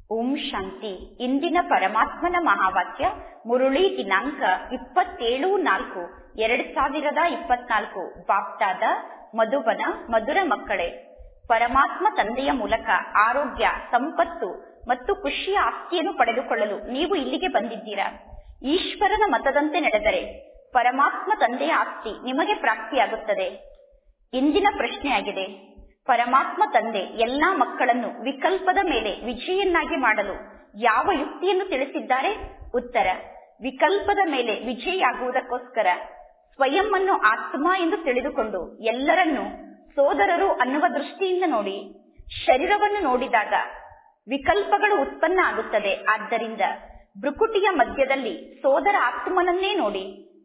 ಓಂ ಶಾಂತಿ ಇಂದಿನ ಪರಮಾತ್ಮನ ಮಹಾವಾಕ್ಯ ಮುರುಳಿ ದಿನಾಂಕ ಇಪ್ಪತ್ತೇಳು ನಾಲ್ಕು ಎರಡ್ ಸಾವಿರದ ಇಪ್ಪತ್ನಾಲ್ಕು ಬಾಪ್ತಾದ ಮಧುಬನ ಮಧುರ ಮಕ್ಕಳೇ ಪರಮಾತ್ಮ ತಂದೆಯ ಮೂಲಕ ಆರೋಗ್ಯ ಸಂಪತ್ತು ಮತ್ತು ಖುಷಿಯ ಆಸ್ತಿಯನ್ನು ಪಡೆದುಕೊಳ್ಳಲು ನೀವು ಇಲ್ಲಿಗೆ ಬಂದಿದ್ದೀರಾ ಈಶ್ವರನ ಮತದಂತೆ ನಡೆದರೆ ಪರಮಾತ್ಮ ತಂದೆಯ ಆಸ್ತಿ ನಿಮಗೆ ಪ್ರಾಪ್ತಿಯಾಗುತ್ತದೆ ಇಂದಿನ ಪ್ರಶ್ನೆಯಾಗಿದೆ ಪರಮಾತ್ಮ ತಂದೆ ಎಲ್ಲಾ ಮಕ್ಕಳನ್ನು ವಿಕಲ್ಪದ ಮೇಲೆ ವಿಜಯನ್ನಾಗಿ ಮಾಡಲು ಯಾವ ಯುಕ್ತಿಯನ್ನು ತಿಳಿಸಿದ್ದಾರೆ ಉತ್ತರ ವಿಕಲ್ಪದ ಮೇಲೆ ವಿಜಯಿಯಾಗುವುದಕ್ಕೋಸ್ಕರ ಸ್ವಯಂ ಅನ್ನು ಆತ್ಮ ಎಂದು ತಿಳಿದುಕೊಂಡು ಎಲ್ಲರನ್ನೂ ಸೋದರರು ಅನ್ನುವ ದೃಷ್ಟಿಯಿಂದ ನೋಡಿ ಶರೀರವನ್ನು ನೋಡಿದಾಗ ವಿಕಲ್ಪಗಳು ಉತ್ಪನ್ನ ಆಗುತ್ತದೆ ಆದ್ದರಿಂದ ಭ್ರುಕುಟಿಯ ಮಧ್ಯದಲ್ಲಿ ಸೋದರ ಆತ್ಮನನ್ನೇ ನೋಡಿ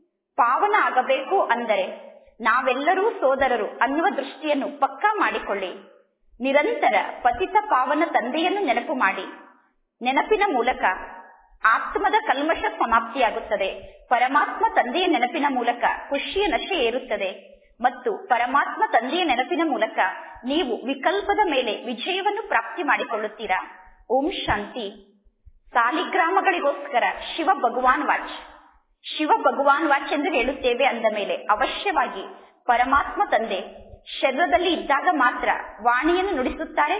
ಪಾವನ ಆಗಬೇಕು ಅಂದರೆ ನಾವೆಲ್ಲರೂ ಸೋದರರು ಅನ್ನುವ ದೃಷ್ಟಿಯನ್ನು ಪಕ್ಕಾ ಮಾಡಿಕೊಳ್ಳಿ ನಿರಂತರ ಪತಿತ ಪಾವನ ತಂದೆಯನ್ನು ನೆನಪು ಮಾಡಿ ನೆನಪಿನ ಮೂಲಕ ಆತ್ಮದ ಕಲ್ಮಶ ಸಮಾಪ್ತಿಯಾಗುತ್ತದೆ ಪರಮಾತ್ಮ ತಂದೆಯ ನೆನಪಿನ ಮೂಲಕ ಖುಷಿಯ ನಶೆ ಏರುತ್ತದೆ ಮತ್ತು ಪರಮಾತ್ಮ ತಂದೆಯ ನೆನಪಿನ ಮೂಲಕ ನೀವು ವಿಕಲ್ಪದ ಮೇಲೆ ವಿಜಯವನ್ನು ಪ್ರಾಪ್ತಿ ಮಾಡಿಕೊಳ್ಳುತ್ತೀರಾ ಓಂ ಶಾಂತಿ ಸಾಲಿಗ್ರಾಮಗಳಿಗೋಸ್ಕರ ಶಿವ ಭಗವಾನ್ ವಾಚ್ ಶಿವ ಭಗವಾನ್ ವಾಚ್ ಎಂದು ಹೇಳುತ್ತೇವೆ ಅಂದ ಮೇಲೆ ಅವಶ್ಯವಾಗಿ ಪರಮಾತ್ಮ ತಂದೆ ಶರೀರದಲ್ಲಿ ಇದ್ದಾಗ ಮಾತ್ರ ವಾಣಿಯನ್ನು ನುಡಿಸುತ್ತಾರೆ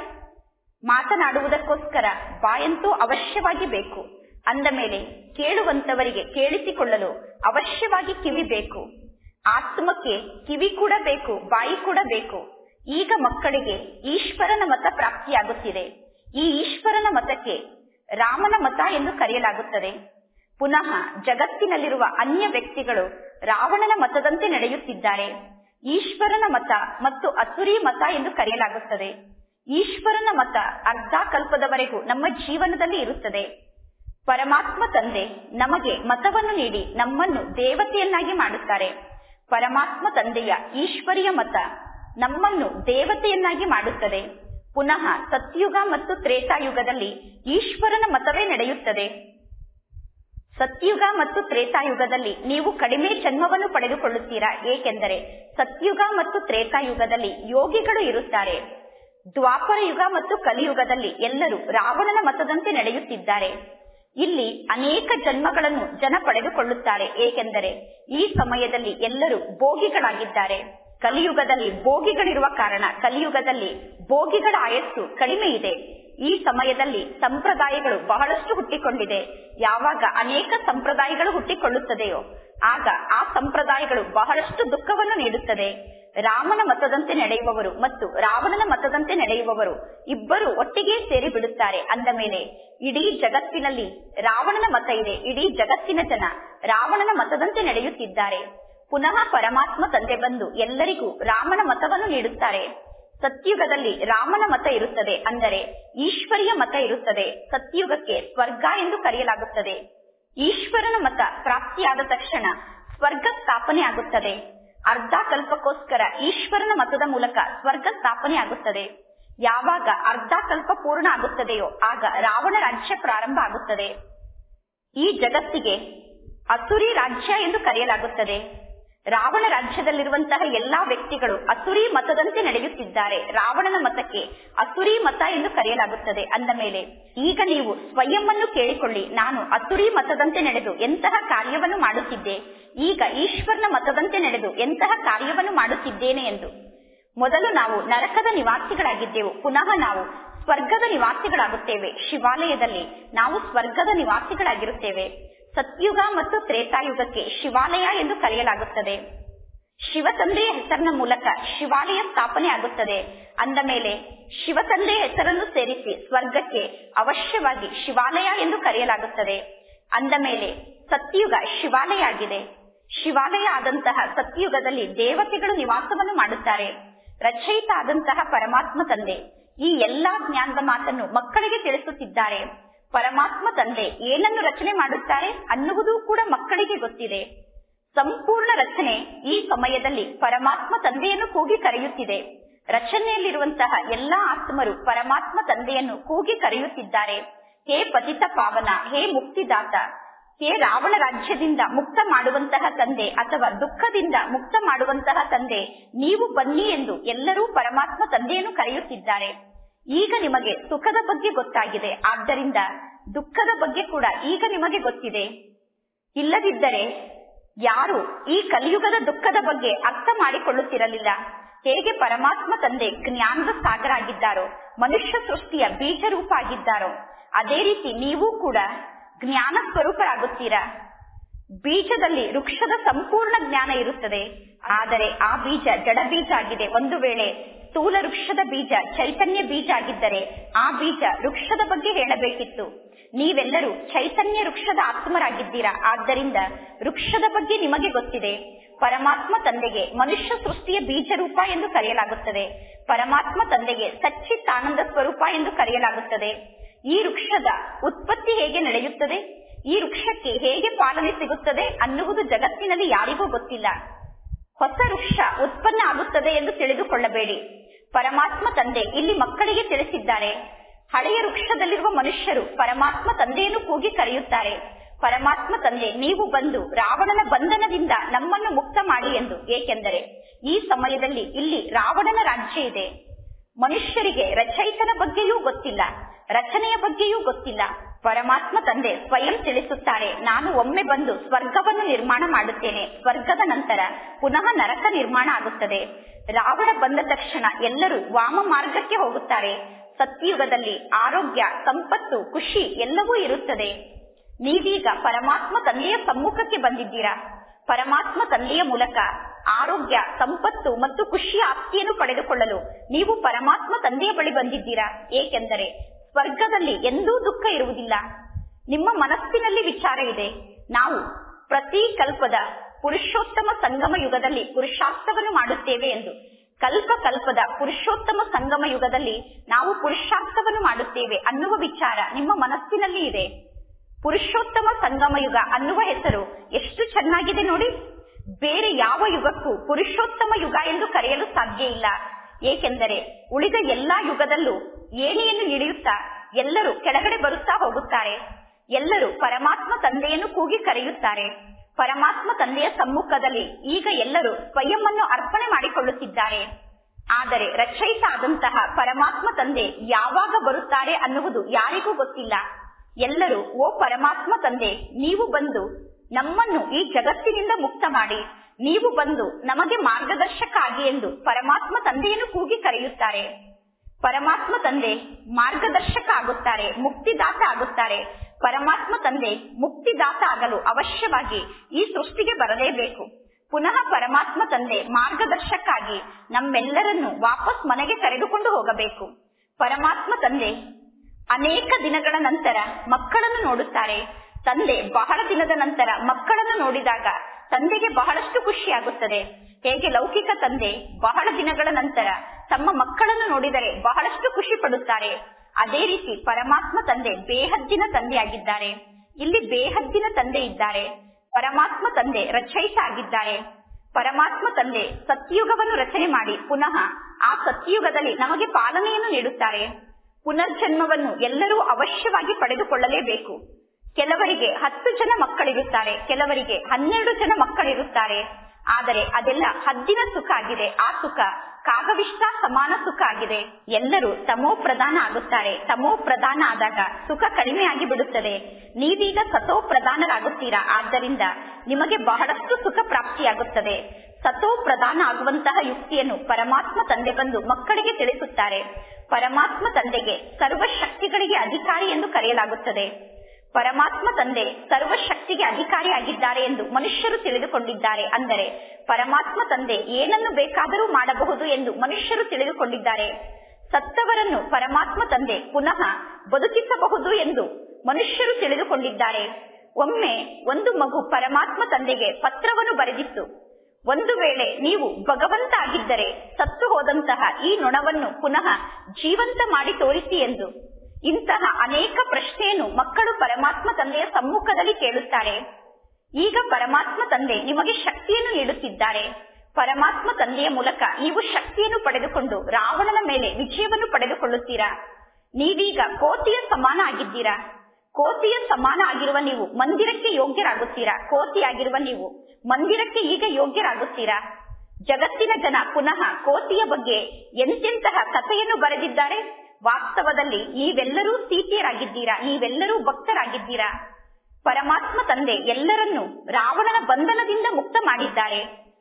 ಮಾತನಾಡುವುದಕ್ಕೋಸ್ಕರ ಬಾಯಂತೂ ಅವಶ್ಯವಾಗಿ ಬೇಕು ಅಂದ ಮೇಲೆ ಕೇಳುವಂತವರಿಗೆ ಕೇಳಿಸಿಕೊಳ್ಳಲು ಅವಶ್ಯವಾಗಿ ಕಿವಿ ಬೇಕು ಆತ್ಮಕ್ಕೆ ಕಿವಿ ಕೂಡ ಬೇಕು ಬಾಯಿ ಕೂಡ ಬೇಕು ಈಗ ಮಕ್ಕಳಿಗೆ ಈಶ್ವರನ ಮತ ಪ್ರಾಪ್ತಿಯಾಗುತ್ತಿದೆ ಈ ಈಶ್ವರನ ಮತಕ್ಕೆ ರಾಮನ ಮತ ಎಂದು ಕರೆಯಲಾಗುತ್ತದೆ ಪುನಃ ಜಗತ್ತಿನಲ್ಲಿರುವ ಅನ್ಯ ವ್ಯಕ್ತಿಗಳು ರಾವಣನ ಮತದಂತೆ ನಡೆಯುತ್ತಿದ್ದಾರೆ ಈಶ್ವರನ ಮತ ಮತ್ತು ಅಸುರಿ ಮತ ಎಂದು ಕರೆಯಲಾಗುತ್ತದೆ ಈಶ್ವರನ ಮತ ಅರ್ಧ ಕಲ್ಪದವರೆಗೂ ನಮ್ಮ ಜೀವನದಲ್ಲಿ ಇರುತ್ತದೆ ಪರಮಾತ್ಮ ತಂದೆ ನಮಗೆ ಮತವನ್ನು ನೀಡಿ ನಮ್ಮನ್ನು ದೇವತೆಯನ್ನಾಗಿ ಮಾಡುತ್ತಾರೆ ಪರಮಾತ್ಮ ತಂದೆಯ ಈಶ್ವರಿಯ ಮತ ನಮ್ಮನ್ನು ದೇವತೆಯನ್ನಾಗಿ ಮಾಡುತ್ತದೆ ಪುನಃ ಸತ್ಯುಗ ಮತ್ತು ತ್ರೇತಾಯುಗದಲ್ಲಿ ಈಶ್ವರನ ಮತವೇ ನಡೆಯುತ್ತದೆ ಸತ್ಯುಗ ಮತ್ತು ತ್ರೇತಾಯುಗದಲ್ಲಿ ನೀವು ಕಡಿಮೆ ಜನ್ಮವನ್ನು ಪಡೆದುಕೊಳ್ಳುತ್ತೀರಾ ಏಕೆಂದರೆ ಸತ್ಯುಗ ಮತ್ತು ತ್ರೇತಾಯುಗದಲ್ಲಿ ಯೋಗಿಗಳು ಇರುತ್ತಾರೆ ದ್ವಾಪರ ಯುಗ ಮತ್ತು ಕಲಿಯುಗದಲ್ಲಿ ಎಲ್ಲರೂ ರಾವಣನ ಮತದಂತೆ ನಡೆಯುತ್ತಿದ್ದಾರೆ ಇಲ್ಲಿ ಅನೇಕ ಜನ್ಮಗಳನ್ನು ಜನ ಪಡೆದುಕೊಳ್ಳುತ್ತಾರೆ ಏಕೆಂದರೆ ಈ ಸಮಯದಲ್ಲಿ ಎಲ್ಲರೂ ಭೋಗಿಗಳಾಗಿದ್ದಾರೆ ಕಲಿಯುಗದಲ್ಲಿ ಭೋಗಿಗಳಿರುವ ಕಾರಣ ಕಲಿಯುಗದಲ್ಲಿ ಭೋಗಿಗಳ ಆಯಸ್ಸು ಕಡಿಮೆ ಇದೆ ಈ ಸಮಯದಲ್ಲಿ ಸಂಪ್ರದಾಯಗಳು ಬಹಳಷ್ಟು ಹುಟ್ಟಿಕೊಂಡಿದೆ ಯಾವಾಗ ಅನೇಕ ಸಂಪ್ರದಾಯಗಳು ಹುಟ್ಟಿಕೊಳ್ಳುತ್ತದೆಯೋ ಆಗ ಆ ಸಂಪ್ರದಾಯಗಳು ಬಹಳಷ್ಟು ದುಃಖವನ್ನು ನೀಡುತ್ತದೆ ರಾಮನ ಮತದಂತೆ ನಡೆಯುವವರು ಮತ್ತು ರಾವಣನ ಮತದಂತೆ ನಡೆಯುವವರು ಇಬ್ಬರು ಒಟ್ಟಿಗೆ ಸೇರಿ ಬಿಡುತ್ತಾರೆ ಅಂದ ಮೇಲೆ ಇಡೀ ಜಗತ್ತಿನಲ್ಲಿ ರಾವಣನ ಮತ ಇದೆ ಇಡೀ ಜಗತ್ತಿನ ಜನ ರಾವಣನ ಮತದಂತೆ ನಡೆಯುತ್ತಿದ್ದಾರೆ ಪುನಃ ಪರಮಾತ್ಮ ತಂದೆ ಬಂದು ಎಲ್ಲರಿಗೂ ರಾಮನ ಮತವನ್ನು ನೀಡುತ್ತಾರೆ ಸತ್ಯುಗದಲ್ಲಿ ರಾಮನ ಮತ ಇರುತ್ತದೆ ಅಂದರೆ ಈಶ್ವರಿಯ ಮತ ಇರುತ್ತದೆ ಸತ್ಯುಗಕ್ಕೆ ಸ್ವರ್ಗ ಎಂದು ಕರೆಯಲಾಗುತ್ತದೆ ಈಶ್ವರನ ಮತ ಪ್ರಾಪ್ತಿಯಾದ ತಕ್ಷಣ ಸ್ವರ್ಗ ಸ್ಥಾಪನೆ ಆಗುತ್ತದೆ ಅರ್ಧ ಕಲ್ಪಕ್ಕೋಸ್ಕರ ಈಶ್ವರನ ಮತದ ಮೂಲಕ ಸ್ವರ್ಗ ಸ್ಥಾಪನೆ ಆಗುತ್ತದೆ ಯಾವಾಗ ಅರ್ಧ ಕಲ್ಪ ಪೂರ್ಣ ಆಗುತ್ತದೆಯೋ ಆಗ ರಾವಣ ರಾಜ್ಯ ಪ್ರಾರಂಭ ಆಗುತ್ತದೆ ಈ ಜಗತ್ತಿಗೆ ಅಸುರಿ ರಾಜ್ಯ ಎಂದು ಕರೆಯಲಾಗುತ್ತದೆ ರಾವಣ ರಾಜ್ಯದಲ್ಲಿರುವಂತಹ ಎಲ್ಲಾ ವ್ಯಕ್ತಿಗಳು ಅಸುರಿ ಮತದಂತೆ ನಡೆಯುತ್ತಿದ್ದಾರೆ ರಾವಣನ ಮತಕ್ಕೆ ಅಸುರಿ ಮತ ಎಂದು ಕರೆಯಲಾಗುತ್ತದೆ ಅಂದ ಮೇಲೆ ಈಗ ನೀವು ಸ್ವಯಂ ಅನ್ನು ಕೇಳಿಕೊಳ್ಳಿ ನಾನು ಅಸುರಿ ಮತದಂತೆ ನಡೆದು ಎಂತಹ ಕಾರ್ಯವನ್ನು ಮಾಡುತ್ತಿದ್ದೆ ಈಗ ಈಶ್ವರನ ಮತದಂತೆ ನಡೆದು ಎಂತಹ ಕಾರ್ಯವನ್ನು ಮಾಡುತ್ತಿದ್ದೇನೆ ಎಂದು ಮೊದಲು ನಾವು ನರಕದ ನಿವಾಸಿಗಳಾಗಿದ್ದೆವು ಪುನಃ ನಾವು ಸ್ವರ್ಗದ ನಿವಾಸಿಗಳಾಗುತ್ತೇವೆ ಶಿವಾಲಯದಲ್ಲಿ ನಾವು ಸ್ವರ್ಗದ ನಿವಾಸಿಗಳಾಗಿರುತ್ತೇವೆ ಸತ್ಯುಗ ಮತ್ತು ತ್ರೇತಾಯುಗಕ್ಕೆ ಶಿವಾಲಯ ಎಂದು ಕರೆಯಲಾಗುತ್ತದೆ ಶಿವತಂದೆಯ ಹೆಸರಿನ ಮೂಲಕ ಶಿವಾಲಯ ಸ್ಥಾಪನೆ ಆಗುತ್ತದೆ ಅಂದ ಮೇಲೆ ಶಿವತಂದೆಯ ಹೆಸರನ್ನು ಸೇರಿಸಿ ಸ್ವರ್ಗಕ್ಕೆ ಅವಶ್ಯವಾಗಿ ಶಿವಾಲಯ ಎಂದು ಕರೆಯಲಾಗುತ್ತದೆ ಅಂದ ಮೇಲೆ ಸತ್ಯುಗ ಶಿವಾಲಯ ಆಗಿದೆ ಶಿವಾಲಯ ಆದಂತಹ ಸತ್ಯುಗದಲ್ಲಿ ದೇವತೆಗಳು ನಿವಾಸವನ್ನು ಮಾಡುತ್ತಾರೆ ರಚಯಿತ ಆದಂತಹ ಪರಮಾತ್ಮ ತಂದೆ ಈ ಎಲ್ಲಾ ಜ್ಞಾನದ ಮಾತನ್ನು ಮಕ್ಕಳಿಗೆ ತಿಳಿಸುತ್ತಿದ್ದಾರೆ ಪರಮಾತ್ಮ ತಂದೆ ಏನನ್ನು ರಚನೆ ಮಾಡುತ್ತಾರೆ ಅನ್ನುವುದು ಕೂಡ ಮಕ್ಕಳಿಗೆ ಗೊತ್ತಿದೆ ಸಂಪೂರ್ಣ ರಚನೆ ಈ ಸಮಯದಲ್ಲಿ ಪರಮಾತ್ಮ ತಂದೆಯನ್ನು ಕೂಗಿ ಕರೆಯುತ್ತಿದೆ ರಚನೆಯಲ್ಲಿರುವಂತಹ ಎಲ್ಲಾ ಆತ್ಮರು ಪರಮಾತ್ಮ ತಂದೆಯನ್ನು ಕೂಗಿ ಕರೆಯುತ್ತಿದ್ದಾರೆ ಹೇ ಪತಿತ ಪಾವನ ಹೇ ಮುಕ್ತಿದಾತ ಹೇ ರಾವಣ ರಾಜ್ಯದಿಂದ ಮುಕ್ತ ಮಾಡುವಂತಹ ತಂದೆ ಅಥವಾ ದುಃಖದಿಂದ ಮುಕ್ತ ಮಾಡುವಂತಹ ತಂದೆ ನೀವು ಬನ್ನಿ ಎಂದು ಎಲ್ಲರೂ ಪರಮಾತ್ಮ ತಂದೆಯನ್ನು ಕರೆಯುತ್ತಿದ್ದಾರೆ ಈಗ ನಿಮಗೆ ಸುಖದ ಬಗ್ಗೆ ಗೊತ್ತಾಗಿದೆ ಆದ್ದರಿಂದ ದುಃಖದ ಬಗ್ಗೆ ಕೂಡ ಈಗ ನಿಮಗೆ ಗೊತ್ತಿದೆ ಇಲ್ಲದಿದ್ದರೆ ಯಾರು ಈ ಕಲಿಯುಗದ ದುಃಖದ ಬಗ್ಗೆ ಅರ್ಥ ಮಾಡಿಕೊಳ್ಳುತ್ತಿರಲಿಲ್ಲ ಹೇಗೆ ಪರಮಾತ್ಮ ತಂದೆ ಜ್ಞಾನದ ಸಾಗರ ಆಗಿದ್ದಾರೋ ಮನುಷ್ಯ ಸೃಷ್ಟಿಯ ಬೀಜ ರೂಪ ಆಗಿದ್ದಾರೋ ಅದೇ ರೀತಿ ನೀವು ಕೂಡ ಜ್ಞಾನ ಸ್ವರೂಪರಾಗುತ್ತೀರಾ ಬೀಜದಲ್ಲಿ ವೃಕ್ಷದ ಸಂಪೂರ್ಣ ಜ್ಞಾನ ಇರುತ್ತದೆ ಆದರೆ ಆ ಬೀಜ ಜಡ ಬೀಜ ಆಗಿದೆ ಒಂದು ವೇಳೆ ಸ್ಥೂಲ ವೃಕ್ಷದ ಬೀಜ ಚೈತನ್ಯ ಬೀಜ ಆಗಿದ್ದರೆ ಆ ಬೀಜ ವೃಕ್ಷದ ಬಗ್ಗೆ ಹೇಳಬೇಕಿತ್ತು ನೀವೆಲ್ಲರೂ ಚೈತನ್ಯ ವೃಕ್ಷದ ಆತ್ಮರಾಗಿದ್ದೀರಾ ಆದ್ದರಿಂದ ವೃಕ್ಷದ ಬಗ್ಗೆ ನಿಮಗೆ ಗೊತ್ತಿದೆ ಪರಮಾತ್ಮ ತಂದೆಗೆ ಮನುಷ್ಯ ಸೃಷ್ಟಿಯ ಬೀಜ ರೂಪ ಎಂದು ಕರೆಯಲಾಗುತ್ತದೆ ಪರಮಾತ್ಮ ತಂದೆಗೆ ಸಚ್ಚಿತ್ತಾನಂದ ಸ್ವರೂಪ ಎಂದು ಕರೆಯಲಾಗುತ್ತದೆ ಈ ವೃಕ್ಷದ ಉತ್ಪತ್ತಿ ಹೇಗೆ ನಡೆಯುತ್ತದೆ ಈ ವೃಕ್ಷಕ್ಕೆ ಹೇಗೆ ಪಾಲನೆ ಸಿಗುತ್ತದೆ ಅನ್ನುವುದು ಜಗತ್ತಿನಲ್ಲಿ ಯಾರಿಗೂ ಗೊತ್ತಿಲ್ಲ ಹೊಸ ವೃಕ್ಷ ಉತ್ಪನ್ನ ಆಗುತ್ತದೆ ಎಂದು ತಿಳಿದುಕೊಳ್ಳಬೇಡಿ ಪರಮಾತ್ಮ ತಂದೆ ಇಲ್ಲಿ ಮಕ್ಕಳಿಗೆ ತಿಳಿಸಿದ್ದಾರೆ ಹಳೆಯ ವೃಕ್ಷದಲ್ಲಿರುವ ಮನುಷ್ಯರು ಪರಮಾತ್ಮ ತಂದೆಯನ್ನು ಕೂಗಿ ಕರೆಯುತ್ತಾರೆ ಪರಮಾತ್ಮ ತಂದೆ ನೀವು ಬಂದು ರಾವಣನ ಬಂಧನದಿಂದ ನಮ್ಮನ್ನು ಮುಕ್ತ ಮಾಡಿ ಎಂದು ಏಕೆಂದರೆ ಈ ಸಮಯದಲ್ಲಿ ಇಲ್ಲಿ ರಾವಣನ ರಾಜ್ಯ ಇದೆ ಮನುಷ್ಯರಿಗೆ ರಚಯಿತನ ಬಗ್ಗೆಯೂ ಗೊತ್ತಿಲ್ಲ ರಚನೆಯ ಬಗ್ಗೆಯೂ ಗೊತ್ತಿಲ್ಲ ಪರಮಾತ್ಮ ತಂದೆ ಸ್ವಯಂ ತಿಳಿಸುತ್ತಾರೆ ನಾನು ಒಮ್ಮೆ ಬಂದು ಸ್ವರ್ಗವನ್ನು ನಿರ್ಮಾಣ ಮಾಡುತ್ತೇನೆ ಸ್ವರ್ಗದ ನಂತರ ಪುನಃ ನರಕ ನಿರ್ಮಾಣ ಆಗುತ್ತದೆ ರಾವಣ ಬಂದ ತಕ್ಷಣ ಎಲ್ಲರೂ ವಾಮ ಮಾರ್ಗಕ್ಕೆ ಹೋಗುತ್ತಾರೆ ಸತ್ಯುಗದಲ್ಲಿ ಆರೋಗ್ಯ ಸಂಪತ್ತು ಖುಷಿ ಎಲ್ಲವೂ ಇರುತ್ತದೆ ನೀವೀಗ ಪರಮಾತ್ಮ ತಂದೆಯ ಸಮ್ಮುಖಕ್ಕೆ ಬಂದಿದ್ದೀರಾ ಪರಮಾತ್ಮ ತಂದೆಯ ಮೂಲಕ ಆರೋಗ್ಯ ಸಂಪತ್ತು ಮತ್ತು ಖುಷಿಯ ಆಸ್ತಿಯನ್ನು ಪಡೆದುಕೊಳ್ಳಲು ನೀವು ಪರಮಾತ್ಮ ತಂದೆಯ ಬಳಿ ಬಂದಿದ್ದೀರಾ ಏಕೆಂದರೆ ಸ್ವರ್ಗದಲ್ಲಿ ಎಂದೂ ದುಃಖ ಇರುವುದಿಲ್ಲ ನಿಮ್ಮ ಮನಸ್ಸಿನಲ್ಲಿ ವಿಚಾರ ಇದೆ ನಾವು ಪ್ರತಿ ಕಲ್ಪದ ಪುರುಷೋತ್ತಮ ಸಂಗಮ ಯುಗದಲ್ಲಿ ಪುರುಷಾರ್ಥವನ್ನು ಮಾಡುತ್ತೇವೆ ಎಂದು ಕಲ್ಪ ಕಲ್ಪದ ಪುರುಷೋತ್ತಮ ಸಂಗಮ ಯುಗದಲ್ಲಿ ನಾವು ಪುರುಷಾರ್ಥವನ್ನು ಮಾಡುತ್ತೇವೆ ಅನ್ನುವ ವಿಚಾರ ನಿಮ್ಮ ಮನಸ್ಸಿನಲ್ಲಿ ಇದೆ ಪುರುಷೋತ್ತಮ ಸಂಗಮ ಯುಗ ಅನ್ನುವ ಹೆಸರು ಎಷ್ಟು ಚೆನ್ನಾಗಿದೆ ನೋಡಿ ಬೇರೆ ಯಾವ ಯುಗಕ್ಕೂ ಪುರುಷೋತ್ತಮ ಯುಗ ಎಂದು ಕರೆಯಲು ಸಾಧ್ಯ ಇಲ್ಲ ಏಕೆಂದರೆ ಉಳಿದ ಎಲ್ಲಾ ಯುಗದಲ್ಲೂ ಏಣಿಯನ್ನು ಇಳಿಯುತ್ತಾ ಎಲ್ಲರೂ ಕೆಳಗಡೆ ಬರುತ್ತಾ ಹೋಗುತ್ತಾರೆ ಎಲ್ಲರೂ ಪರಮಾತ್ಮ ತಂದೆಯನ್ನು ಕೂಗಿ ಕರೆಯುತ್ತಾರೆ ಪರಮಾತ್ಮ ತಂದೆಯ ಸಮ್ಮುಖದಲ್ಲಿ ಈಗ ಎಲ್ಲರೂ ಸ್ವಯಂವನ್ನು ಅರ್ಪಣೆ ಮಾಡಿಕೊಳ್ಳುತ್ತಿದ್ದಾರೆ ಆದರೆ ರಚಯಿತ ಆದಂತಹ ಪರಮಾತ್ಮ ತಂದೆ ಯಾವಾಗ ಬರುತ್ತಾರೆ ಅನ್ನುವುದು ಯಾರಿಗೂ ಗೊತ್ತಿಲ್ಲ ಎಲ್ಲರೂ ಓ ಪರಮಾತ್ಮ ತಂದೆ ನೀವು ಬಂದು ನಮ್ಮನ್ನು ಈ ಜಗತ್ತಿನಿಂದ ಮುಕ್ತ ಮಾಡಿ ನೀವು ಬಂದು ನಮಗೆ ಮಾರ್ಗದರ್ಶಕ ಆಗಿ ಎಂದು ಪರಮಾತ್ಮ ತಂದೆಯನ್ನು ಕೂಗಿ ಕರೆಯುತ್ತಾರೆ ಪರಮಾತ್ಮ ತಂದೆ ಮಾರ್ಗದರ್ಶಕ ಆಗುತ್ತಾರೆ ಮುಕ್ತಿದಾತ ಆಗುತ್ತಾರೆ ಪರಮಾತ್ಮ ತಂದೆ ಮುಕ್ತಿದಾತ ಆಗಲು ಅವಶ್ಯವಾಗಿ ಈ ಸೃಷ್ಟಿಗೆ ಬರಲೇಬೇಕು ಪುನಃ ಪರಮಾತ್ಮ ತಂದೆ ಮಾರ್ಗದರ್ಶಕ ಆಗಿ ನಮ್ಮೆಲ್ಲರನ್ನು ವಾಪಸ್ ಮನೆಗೆ ಕರೆದುಕೊಂಡು ಹೋಗಬೇಕು ಪರಮಾತ್ಮ ತಂದೆ ಅನೇಕ ದಿನಗಳ ನಂತರ ಮಕ್ಕಳನ್ನು ನೋಡುತ್ತಾರೆ ತಂದೆ ಬಹಳ ದಿನದ ನಂತರ ಮಕ್ಕಳನ್ನು ನೋಡಿದಾಗ ತಂದೆಗೆ ಬಹಳಷ್ಟು ಖುಷಿಯಾಗುತ್ತದೆ ಹೇಗೆ ಲೌಕಿಕ ತಂದೆ ಬಹಳ ದಿನಗಳ ನಂತರ ತಮ್ಮ ಮಕ್ಕಳನ್ನು ನೋಡಿದರೆ ಬಹಳಷ್ಟು ಖುಷಿ ಪಡುತ್ತಾರೆ ಅದೇ ರೀತಿ ಪರಮಾತ್ಮ ತಂದೆ ಬೇಹದ್ದಿನ ತಂದೆಯಾಗಿದ್ದಾರೆ ಇಲ್ಲಿ ಬೇಹದ್ದಿನ ತಂದೆ ಇದ್ದಾರೆ ಪರಮಾತ್ಮ ತಂದೆ ರಚಯಿತ ಆಗಿದ್ದಾರೆ ಪರಮಾತ್ಮ ತಂದೆ ಸತ್ಯುಗವನ್ನು ರಚನೆ ಮಾಡಿ ಪುನಃ ಆ ಸತ್ಯುಗದಲ್ಲಿ ನಮಗೆ ಪಾಲನೆಯನ್ನು ನೀಡುತ್ತಾರೆ ಪುನರ್ಜನ್ಮವನ್ನು ಎಲ್ಲರೂ ಅವಶ್ಯವಾಗಿ ಪಡೆದುಕೊಳ್ಳಲೇಬೇಕು ಕೆಲವರಿಗೆ ಹತ್ತು ಜನ ಮಕ್ಕಳಿರುತ್ತಾರೆ ಕೆಲವರಿಗೆ ಹನ್ನೆರಡು ಜನ ಮಕ್ಕಳಿರುತ್ತಾರೆ ಆದರೆ ಅದೆಲ್ಲ ಹದ್ದಿನ ಸುಖ ಆಗಿದೆ ಆ ಸುಖ ಕಾಗವಿಷ್ಟ ಸಮಾನ ಸುಖ ಆಗಿದೆ ಎಲ್ಲರೂ ತಮೋ ಪ್ರಧಾನ ಆಗುತ್ತಾರೆ ತಮೋ ಪ್ರಧಾನ ಆದಾಗ ಸುಖ ಕಡಿಮೆಯಾಗಿ ಬಿಡುತ್ತದೆ ನೀವೀಗ ಸತೋ ಪ್ರಧಾನರಾಗುತ್ತೀರಾ ಆದ್ದರಿಂದ ನಿಮಗೆ ಬಹಳಷ್ಟು ಸುಖ ಪ್ರಾಪ್ತಿಯಾಗುತ್ತದೆ ಸತೋ ಪ್ರಧಾನ ಆಗುವಂತಹ ಯುಕ್ತಿಯನ್ನು ಪರಮಾತ್ಮ ತಂದೆ ಬಂದು ಮಕ್ಕಳಿಗೆ ತಿಳಿಸುತ್ತಾರೆ ಪರಮಾತ್ಮ ತಂದೆಗೆ ಸರ್ವಶಕ್ತಿಗಳಿಗೆ ಅಧಿಕಾರಿ ಎಂದು ಕರೆಯಲಾಗುತ್ತದೆ ಪರಮಾತ್ಮ ತಂದೆ ಸರ್ವಶಕ್ತಿಗೆ ಅಧಿಕಾರಿಯಾಗಿದ್ದಾರೆ ಎಂದು ಮನುಷ್ಯರು ತಿಳಿದುಕೊಂಡಿದ್ದಾರೆ ಅಂದರೆ ಪರಮಾತ್ಮ ತಂದೆ ಏನನ್ನು ಬೇಕಾದರೂ ಮಾಡಬಹುದು ಎಂದು ಮನುಷ್ಯರು ತಿಳಿದುಕೊಂಡಿದ್ದಾರೆ ಸತ್ತವರನ್ನು ಪರಮಾತ್ಮ ತಂದೆ ಪುನಃ ಬದುಕಿಸಬಹುದು ಎಂದು ಮನುಷ್ಯರು ತಿಳಿದುಕೊಂಡಿದ್ದಾರೆ ಒಮ್ಮೆ ಒಂದು ಮಗು ಪರಮಾತ್ಮ ತಂದೆಗೆ ಪತ್ರವನ್ನು ಬರೆದಿತ್ತು ಒಂದು ವೇಳೆ ನೀವು ಭಗವಂತ ಆಗಿದ್ದರೆ ಸತ್ತು ಹೋದಂತಹ ಈ ನೊಣವನ್ನು ಪುನಃ ಜೀವಂತ ಮಾಡಿ ತೋರಿಸಿ ಎಂದು ಇಂತಹ ಅನೇಕ ಪ್ರಶ್ನೆಯನ್ನು ಮಕ್ಕಳು ಪರಮಾತ್ಮ ತಂದೆಯ ಸಮ್ಮುಖದಲ್ಲಿ ಕೇಳುತ್ತಾರೆ ಈಗ ಪರಮಾತ್ಮ ತಂದೆ ನಿಮಗೆ ಶಕ್ತಿಯನ್ನು ನೀಡುತ್ತಿದ್ದಾರೆ ಪರಮಾತ್ಮ ತಂದೆಯ ಮೂಲಕ ನೀವು ಶಕ್ತಿಯನ್ನು ಪಡೆದುಕೊಂಡು ರಾವಣನ ಮೇಲೆ ವಿಜಯವನ್ನು ಪಡೆದುಕೊಳ್ಳುತ್ತೀರಾ ನೀವೀಗ ಕೋತಿಯ ಸಮಾನ ಆಗಿದ್ದೀರಾ ಕೋತಿಯ ಸಮಾನ ಆಗಿರುವ ನೀವು ಮಂದಿರಕ್ಕೆ ಯೋಗ್ಯರಾಗುತ್ತೀರಾ ಕೋತಿಯಾಗಿರುವ ನೀವು ಮಂದಿರಕ್ಕೆ ಈಗ ಯೋಗ್ಯರಾಗುತ್ತೀರಾ ಜಗತ್ತಿನ ಜನ ಪುನಃ ಕೋತಿಯ ಬಗ್ಗೆ ಎಂತೆಂತಹ ಕಥೆಯನ್ನು ಬರೆದಿದ್ದಾರೆ ವಾಸ್ತವದಲ್ಲಿ ನೀವೆಲ್ಲರೂ ಸೀತೆಯರಾಗಿದ್ದೀರಾ ನೀವೆಲ್ಲರೂ ಭಕ್ತರಾಗಿದ್ದೀರಾ ಪರಮಾತ್ಮ ತಂದೆ ಎಲ್ಲರನ್ನೂ ರಾವಣನ ಬಂಧನದಿಂದ ಮುಕ್ತ ಮಾಡಿದ್ದಾರೆ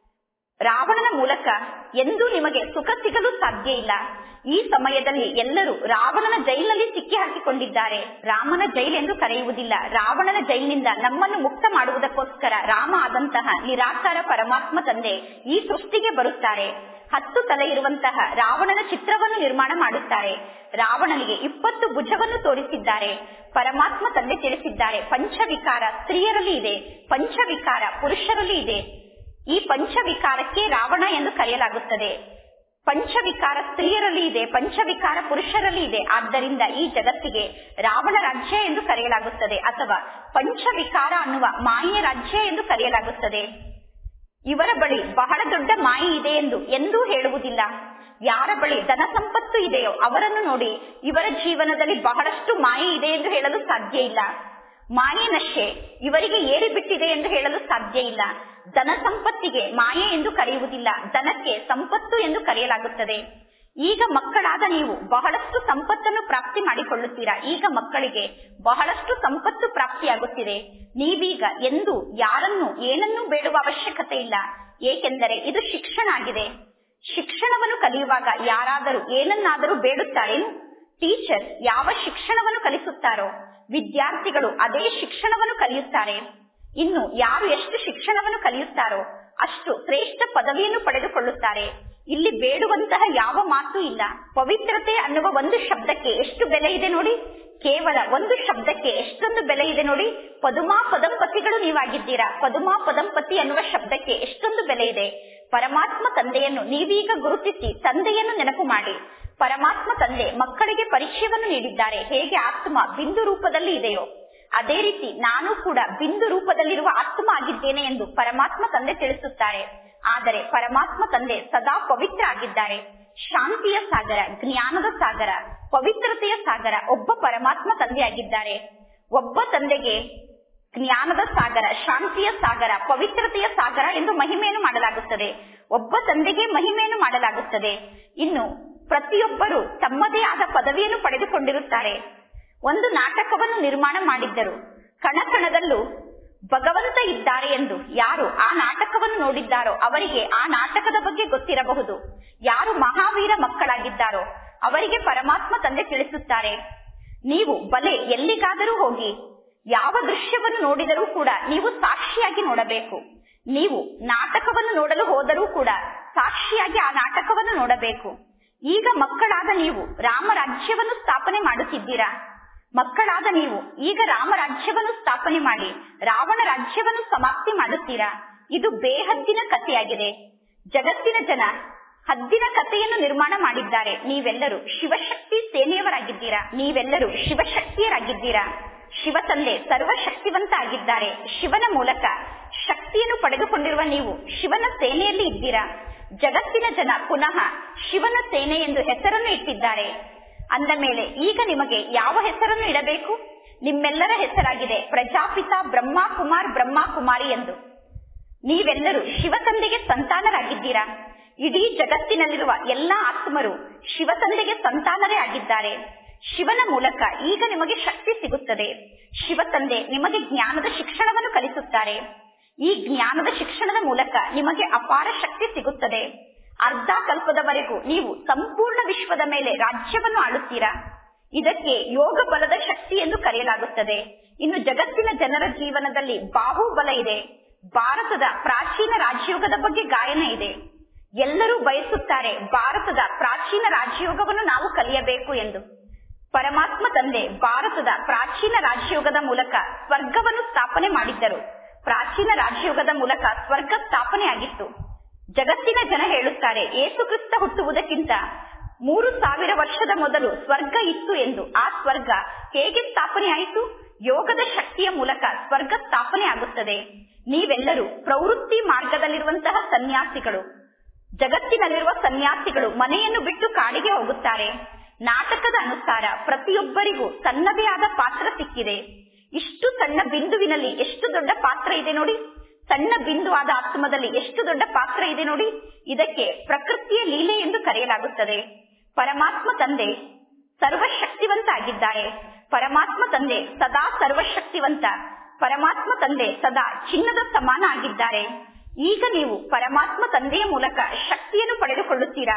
ರಾವಣನ ಮೂಲಕ ಎಂದೂ ನಿಮಗೆ ಸುಖ ಸಿಗಲು ಸಾಧ್ಯ ಇಲ್ಲ ಈ ಸಮಯದಲ್ಲಿ ಎಲ್ಲರೂ ರಾವಣನ ಜೈಲಿನಲ್ಲಿ ಸಿಕ್ಕಿ ಹಾಕಿಕೊಂಡಿದ್ದಾರೆ ರಾಮನ ಜೈಲ್ ಎಂದು ಕರೆಯುವುದಿಲ್ಲ ರಾವಣನ ಜೈಲಿನಿಂದ ನಮ್ಮನ್ನು ಮುಕ್ತ ಮಾಡುವುದಕ್ಕೋಸ್ಕರ ರಾಮ ಆದಂತಹ ನಿರಾಕಾರ ಪರಮಾತ್ಮ ತಂದೆ ಈ ಸೃಷ್ಟಿಗೆ ಬರುತ್ತಾರೆ ಹತ್ತು ತಲೆ ಇರುವಂತಹ ರಾವಣನ ಚಿತ್ರವನ್ನು ನಿರ್ಮಾಣ ಮಾಡುತ್ತಾರೆ ರಾವಣನಿಗೆ ಇಪ್ಪತ್ತು ಭುಜವನ್ನು ತೋರಿಸಿದ್ದಾರೆ ಪರಮಾತ್ಮ ತಂದೆ ತಿಳಿಸಿದ್ದಾರೆ ಪಂಚವಿಕಾರ ಸ್ತ್ರೀಯರಲ್ಲಿ ಇದೆ ಪಂಚವಿಕಾರ ಪುರುಷರಲ್ಲಿ ಇದೆ ಈ ಪಂಚವಿಕಾರಕ್ಕೆ ರಾವಣ ಎಂದು ಕರೆಯಲಾಗುತ್ತದೆ ಪಂಚವಿಕಾರ ಸ್ತ್ರೀಯರಲ್ಲಿ ಇದೆ ಪಂಚವಿಕಾರ ಪುರುಷರಲ್ಲಿ ಇದೆ ಆದ್ದರಿಂದ ಈ ಜಗತ್ತಿಗೆ ರಾವಣ ರಾಜ್ಯ ಎಂದು ಕರೆಯಲಾಗುತ್ತದೆ ಅಥವಾ ಪಂಚವಿಕಾರ ಅನ್ನುವ ಮಾಯೆಯ ರಾಜ್ಯ ಎಂದು ಕರೆಯಲಾಗುತ್ತದೆ ಇವರ ಬಳಿ ಬಹಳ ದೊಡ್ಡ ಮಾಯಿ ಇದೆ ಎಂದು ಎಂದೂ ಹೇಳುವುದಿಲ್ಲ ಯಾರ ಬಳಿ ಧನ ಸಂಪತ್ತು ಇದೆಯೋ ಅವರನ್ನು ನೋಡಿ ಇವರ ಜೀವನದಲ್ಲಿ ಬಹಳಷ್ಟು ಮಾಯೆ ಇದೆ ಎಂದು ಹೇಳಲು ಸಾಧ್ಯ ಇಲ್ಲ ಮಾಯೆ ನಶೆ ಇವರಿಗೆ ಏರಿ ಬಿಟ್ಟಿದೆ ಎಂದು ಹೇಳಲು ಸಾಧ್ಯ ಇಲ್ಲ ಧನ ಸಂಪತ್ತಿಗೆ ಮಾಯೆ ಎಂದು ಕರೆಯುವುದಿಲ್ಲ ಧನಕ್ಕೆ ಸಂಪತ್ತು ಎಂದು ಕರೆಯಲಾಗುತ್ತದೆ ಈಗ ಮಕ್ಕಳಾದ ನೀವು ಬಹಳಷ್ಟು ಸಂಪತ್ತನ್ನು ಪ್ರಾಪ್ತಿ ಮಾಡಿಕೊಳ್ಳುತ್ತೀರಾ ಈಗ ಮಕ್ಕಳಿಗೆ ಬಹಳಷ್ಟು ಸಂಪತ್ತು ಪ್ರಾಪ್ತಿಯಾಗುತ್ತಿದೆ ನೀವೀಗ ಎಂದು ಯಾರನ್ನು ಏನನ್ನೂ ಬೇಡುವ ಅವಶ್ಯಕತೆ ಇಲ್ಲ ಏಕೆಂದರೆ ಇದು ಶಿಕ್ಷಣ ಆಗಿದೆ ಶಿಕ್ಷಣವನ್ನು ಕಲಿಯುವಾಗ ಯಾರಾದರೂ ಏನನ್ನಾದರೂ ಬೇಡುತ್ತಾರೇನು ಟೀಚರ್ ಯಾವ ಶಿಕ್ಷಣವನ್ನು ಕಲಿಸುತ್ತಾರೋ ವಿದ್ಯಾರ್ಥಿಗಳು ಅದೇ ಶಿಕ್ಷಣವನ್ನು ಕಲಿಯುತ್ತಾರೆ ಇನ್ನು ಯಾರು ಎಷ್ಟು ಶಿಕ್ಷಣವನ್ನು ಕಲಿಯುತ್ತಾರೋ ಅಷ್ಟು ಶ್ರೇಷ್ಠ ಪದವಿಯನ್ನು ಪಡೆದುಕೊಳ್ಳುತ್ತಾರೆ ಇಲ್ಲಿ ಬೇಡುವಂತಹ ಯಾವ ಮಾತು ಇಲ್ಲ ಪವಿತ್ರತೆ ಅನ್ನುವ ಒಂದು ಶಬ್ದಕ್ಕೆ ಎಷ್ಟು ಬೆಲೆ ಇದೆ ನೋಡಿ ಕೇವಲ ಒಂದು ಶಬ್ದಕ್ಕೆ ಎಷ್ಟೊಂದು ಬೆಲೆ ಇದೆ ನೋಡಿ ಪದುಮಾ ಪದಂಪತಿಗಳು ನೀವಾಗಿದ್ದೀರಾ ಪದುಮಾ ಪದಂಪತಿ ಅನ್ನುವ ಶಬ್ದಕ್ಕೆ ಎಷ್ಟೊಂದು ಬೆಲೆ ಇದೆ ಪರಮಾತ್ಮ ತಂದೆಯನ್ನು ನೀವೀಗ ಗುರುತಿಸಿ ತಂದೆಯನ್ನು ನೆನಪು ಮಾಡಿ ಪರಮಾತ್ಮ ತಂದೆ ಮಕ್ಕಳಿಗೆ ಪರಿಚಯವನ್ನು ನೀಡಿದ್ದಾರೆ ಹೇಗೆ ಆತ್ಮ ಬಿಂದು ರೂಪದಲ್ಲಿ ಇದೆಯೋ ಅದೇ ರೀತಿ ನಾನು ಕೂಡ ಬಿಂದು ರೂಪದಲ್ಲಿರುವ ಆತ್ಮ ಆಗಿದ್ದೇನೆ ಎಂದು ಪರಮಾತ್ಮ ತಂದೆ ತಿಳಿಸುತ್ತಾರೆ ಆದರೆ ಪರಮಾತ್ಮ ತಂದೆ ಸದಾ ಪವಿತ್ರ ಆಗಿದ್ದಾರೆ ಶಾಂತಿಯ ಸಾಗರ ಜ್ಞಾನದ ಸಾಗರ ಪವಿತ್ರತೆಯ ಸಾಗರ ಒಬ್ಬ ಪರಮಾತ್ಮ ತಂದೆಯಾಗಿದ್ದಾರೆ ಒಬ್ಬ ತಂದೆಗೆ ಜ್ಞಾನದ ಸಾಗರ ಶಾಂತಿಯ ಸಾಗರ ಪವಿತ್ರತೆಯ ಸಾಗರ ಎಂದು ಮಹಿಮೆಯನ್ನು ಮಾಡಲಾಗುತ್ತದೆ ಒಬ್ಬ ತಂದೆಗೆ ಮಹಿಮೆಯನ್ನು ಮಾಡಲಾಗುತ್ತದೆ ಇನ್ನು ಪ್ರತಿಯೊಬ್ಬರು ತಮ್ಮದೇ ಆದ ಪದವಿಯನ್ನು ಪಡೆದುಕೊಂಡಿರುತ್ತಾರೆ ಒಂದು ನಾಟಕವನ್ನು ನಿರ್ಮಾಣ ಮಾಡಿದ್ದರು ಕಣಕಣದಲ್ಲೂ ಭಗವಂತ ಇದ್ದಾರೆ ಎಂದು ಯಾರು ಆ ನಾಟಕವನ್ನು ನೋಡಿದ್ದಾರೋ ಅವರಿಗೆ ಆ ನಾಟಕದ ಬಗ್ಗೆ ಗೊತ್ತಿರಬಹುದು ಯಾರು ಮಹಾವೀರ ಮಕ್ಕಳಾಗಿದ್ದಾರೋ ಅವರಿಗೆ ಪರಮಾತ್ಮ ತಂದೆ ತಿಳಿಸುತ್ತಾರೆ ನೀವು ಬಲೆ ಎಲ್ಲಿಗಾದರೂ ಹೋಗಿ ಯಾವ ದೃಶ್ಯವನ್ನು ನೋಡಿದರೂ ಕೂಡ ನೀವು ಸಾಕ್ಷಿಯಾಗಿ ನೋಡಬೇಕು ನೀವು ನಾಟಕವನ್ನು ನೋಡಲು ಹೋದರೂ ಕೂಡ ಸಾಕ್ಷಿಯಾಗಿ ಆ ನಾಟಕವನ್ನು ನೋಡಬೇಕು ಈಗ ಮಕ್ಕಳಾದ ನೀವು ರಾಮರಾಜ್ಯವನ್ನು ಸ್ಥಾಪನೆ ಮಾಡುತ್ತಿದ್ದೀರಾ ಮಕ್ಕಳಾದ ನೀವು ಈಗ ರಾಮರಾಜ್ಯವನ್ನು ಸ್ಥಾಪನೆ ಮಾಡಿ ರಾವಣ ರಾಜ್ಯವನ್ನು ಸಮಾಪ್ತಿ ಮಾಡುತ್ತೀರಾ ಇದು ಬೇಹದ್ದಿನ ಕಥೆಯಾಗಿದೆ ಜಗತ್ತಿನ ಜನ ಹದ್ದಿನ ಕಥೆಯನ್ನು ನಿರ್ಮಾಣ ಮಾಡಿದ್ದಾರೆ ನೀವೆಲ್ಲರೂ ಶಿವಶಕ್ತಿ ಸೇನೆಯವರಾಗಿದ್ದೀರಾ ನೀವೆಲ್ಲರೂ ಶಿವಶಕ್ತಿಯರಾಗಿದ್ದೀರಾ ಶಿವ ತಂದೆ ಸರ್ವಶಕ್ತಿವಂತ ಆಗಿದ್ದಾರೆ ಶಿವನ ಮೂಲಕ ಶಕ್ತಿಯನ್ನು ಪಡೆದುಕೊಂಡಿರುವ ನೀವು ಶಿವನ ಸೇನೆಯಲ್ಲಿ ಇದ್ದೀರಾ ಜಗತ್ತಿನ ಜನ ಪುನಃ ಶಿವನ ಸೇನೆ ಎಂದು ಹೆಸರನ್ನು ಇಟ್ಟಿದ್ದಾರೆ ಅಂದ ಮೇಲೆ ಈಗ ನಿಮಗೆ ಯಾವ ಹೆಸರನ್ನು ಇಡಬೇಕು ನಿಮ್ಮೆಲ್ಲರ ಹೆಸರಾಗಿದೆ ಪ್ರಜಾಪಿತ ಬ್ರಹ್ಮ ಕುಮಾರ್ ಬ್ರಹ್ಮ ಕುಮಾರಿ ಎಂದು ನೀವೆಲ್ಲರೂ ಶಿವತಂದೆಗೆ ಸಂತಾನರಾಗಿದ್ದೀರಾ ಇಡೀ ಜಗತ್ತಿನಲ್ಲಿರುವ ಎಲ್ಲಾ ಆತ್ಮರು ಶಿವತಂದೆಗೆ ಸಂತಾನರೇ ಆಗಿದ್ದಾರೆ ಶಿವನ ಮೂಲಕ ಈಗ ನಿಮಗೆ ಶಕ್ತಿ ಸಿಗುತ್ತದೆ ಶಿವತಂದೆ ನಿಮಗೆ ಜ್ಞಾನದ ಶಿಕ್ಷಣವನ್ನು ಕಲಿಸುತ್ತಾರೆ ಈ ಜ್ಞಾನದ ಶಿಕ್ಷಣದ ಮೂಲಕ ನಿಮಗೆ ಅಪಾರ ಶಕ್ತಿ ಸಿಗುತ್ತದೆ ಅರ್ಧ ಕಲ್ಪದವರೆಗೂ ನೀವು ಸಂಪೂರ್ಣ ವಿಶ್ವದ ಮೇಲೆ ರಾಜ್ಯವನ್ನು ಆಳುತ್ತೀರಾ ಇದಕ್ಕೆ ಯೋಗ ಬಲದ ಶಕ್ತಿ ಎಂದು ಕರೆಯಲಾಗುತ್ತದೆ ಇನ್ನು ಜಗತ್ತಿನ ಜನರ ಜೀವನದಲ್ಲಿ ಬಾಹುಬಲ ಇದೆ ಭಾರತದ ಪ್ರಾಚೀನ ರಾಜಯೋಗದ ಬಗ್ಗೆ ಗಾಯನ ಇದೆ ಎಲ್ಲರೂ ಬಯಸುತ್ತಾರೆ ಭಾರತದ ಪ್ರಾಚೀನ ರಾಜಯೋಗವನ್ನು ನಾವು ಕಲಿಯಬೇಕು ಎಂದು ಪರಮಾತ್ಮ ತಂದೆ ಭಾರತದ ಪ್ರಾಚೀನ ರಾಜಯೋಗದ ಮೂಲಕ ಸ್ವರ್ಗವನ್ನು ಸ್ಥಾಪನೆ ಮಾಡಿದ್ದರು ಪ್ರಾಚೀನ ರಾಜಯೋಗದ ಮೂಲಕ ಸ್ವರ್ಗ ಸ್ಥಾಪನೆ ಆಗಿತ್ತು ಜಗತ್ತಿನ ಜನ ಹೇಳುತ್ತಾರೆ ಏಸುಕ್ರಿಸ್ತ ಹುಟ್ಟುವುದಕ್ಕಿಂತ ಮೂರು ಸಾವಿರ ವರ್ಷದ ಮೊದಲು ಸ್ವರ್ಗ ಇತ್ತು ಎಂದು ಆ ಸ್ವರ್ಗ ಹೇಗೆ ಸ್ಥಾಪನೆ ಆಯಿತು ಯೋಗದ ಶಕ್ತಿಯ ಮೂಲಕ ಸ್ವರ್ಗ ಸ್ಥಾಪನೆ ಆಗುತ್ತದೆ ನೀವೆಲ್ಲರೂ ಪ್ರವೃತ್ತಿ ಮಾರ್ಗದಲ್ಲಿರುವಂತಹ ಸನ್ಯಾಸಿಗಳು ಜಗತ್ತಿನಲ್ಲಿರುವ ಸನ್ಯಾಸಿಗಳು ಮನೆಯನ್ನು ಬಿಟ್ಟು ಕಾಡಿಗೆ ಹೋಗುತ್ತಾರೆ ನಾಟಕದ ಅನುಸಾರ ಪ್ರತಿಯೊಬ್ಬರಿಗೂ ತನ್ನದೇ ಆದ ಪಾತ್ರ ಸಿಕ್ಕಿದೆ ಇಷ್ಟು ಸಣ್ಣ ಬಿಂದುವಿನಲ್ಲಿ ಎಷ್ಟು ದೊಡ್ಡ ಪಾತ್ರ ಇದೆ ನೋಡಿ ಸಣ್ಣ ಬಿಂದುವಾದ ಆತ್ಮದಲ್ಲಿ ಎಷ್ಟು ದೊಡ್ಡ ಪಾತ್ರ ಇದೆ ನೋಡಿ ಇದಕ್ಕೆ ಪ್ರಕೃತಿಯ ಲೀಲೆ ಎಂದು ಕರೆಯಲಾಗುತ್ತದೆ ಪರಮಾತ್ಮ ತಂದೆ ಸರ್ವಶಕ್ತಿವಂತ ಆಗಿದ್ದಾರೆ ಪರಮಾತ್ಮ ತಂದೆ ಸದಾ ಸರ್ವಶಕ್ತಿವಂತ ಪರಮಾತ್ಮ ತಂದೆ ಸದಾ ಚಿನ್ನದ ಸಮಾನ ಆಗಿದ್ದಾರೆ ಈಗ ನೀವು ಪರಮಾತ್ಮ ತಂದೆಯ ಮೂಲಕ ಶಕ್ತಿಯನ್ನು ಪಡೆದುಕೊಳ್ಳುತ್ತೀರಾ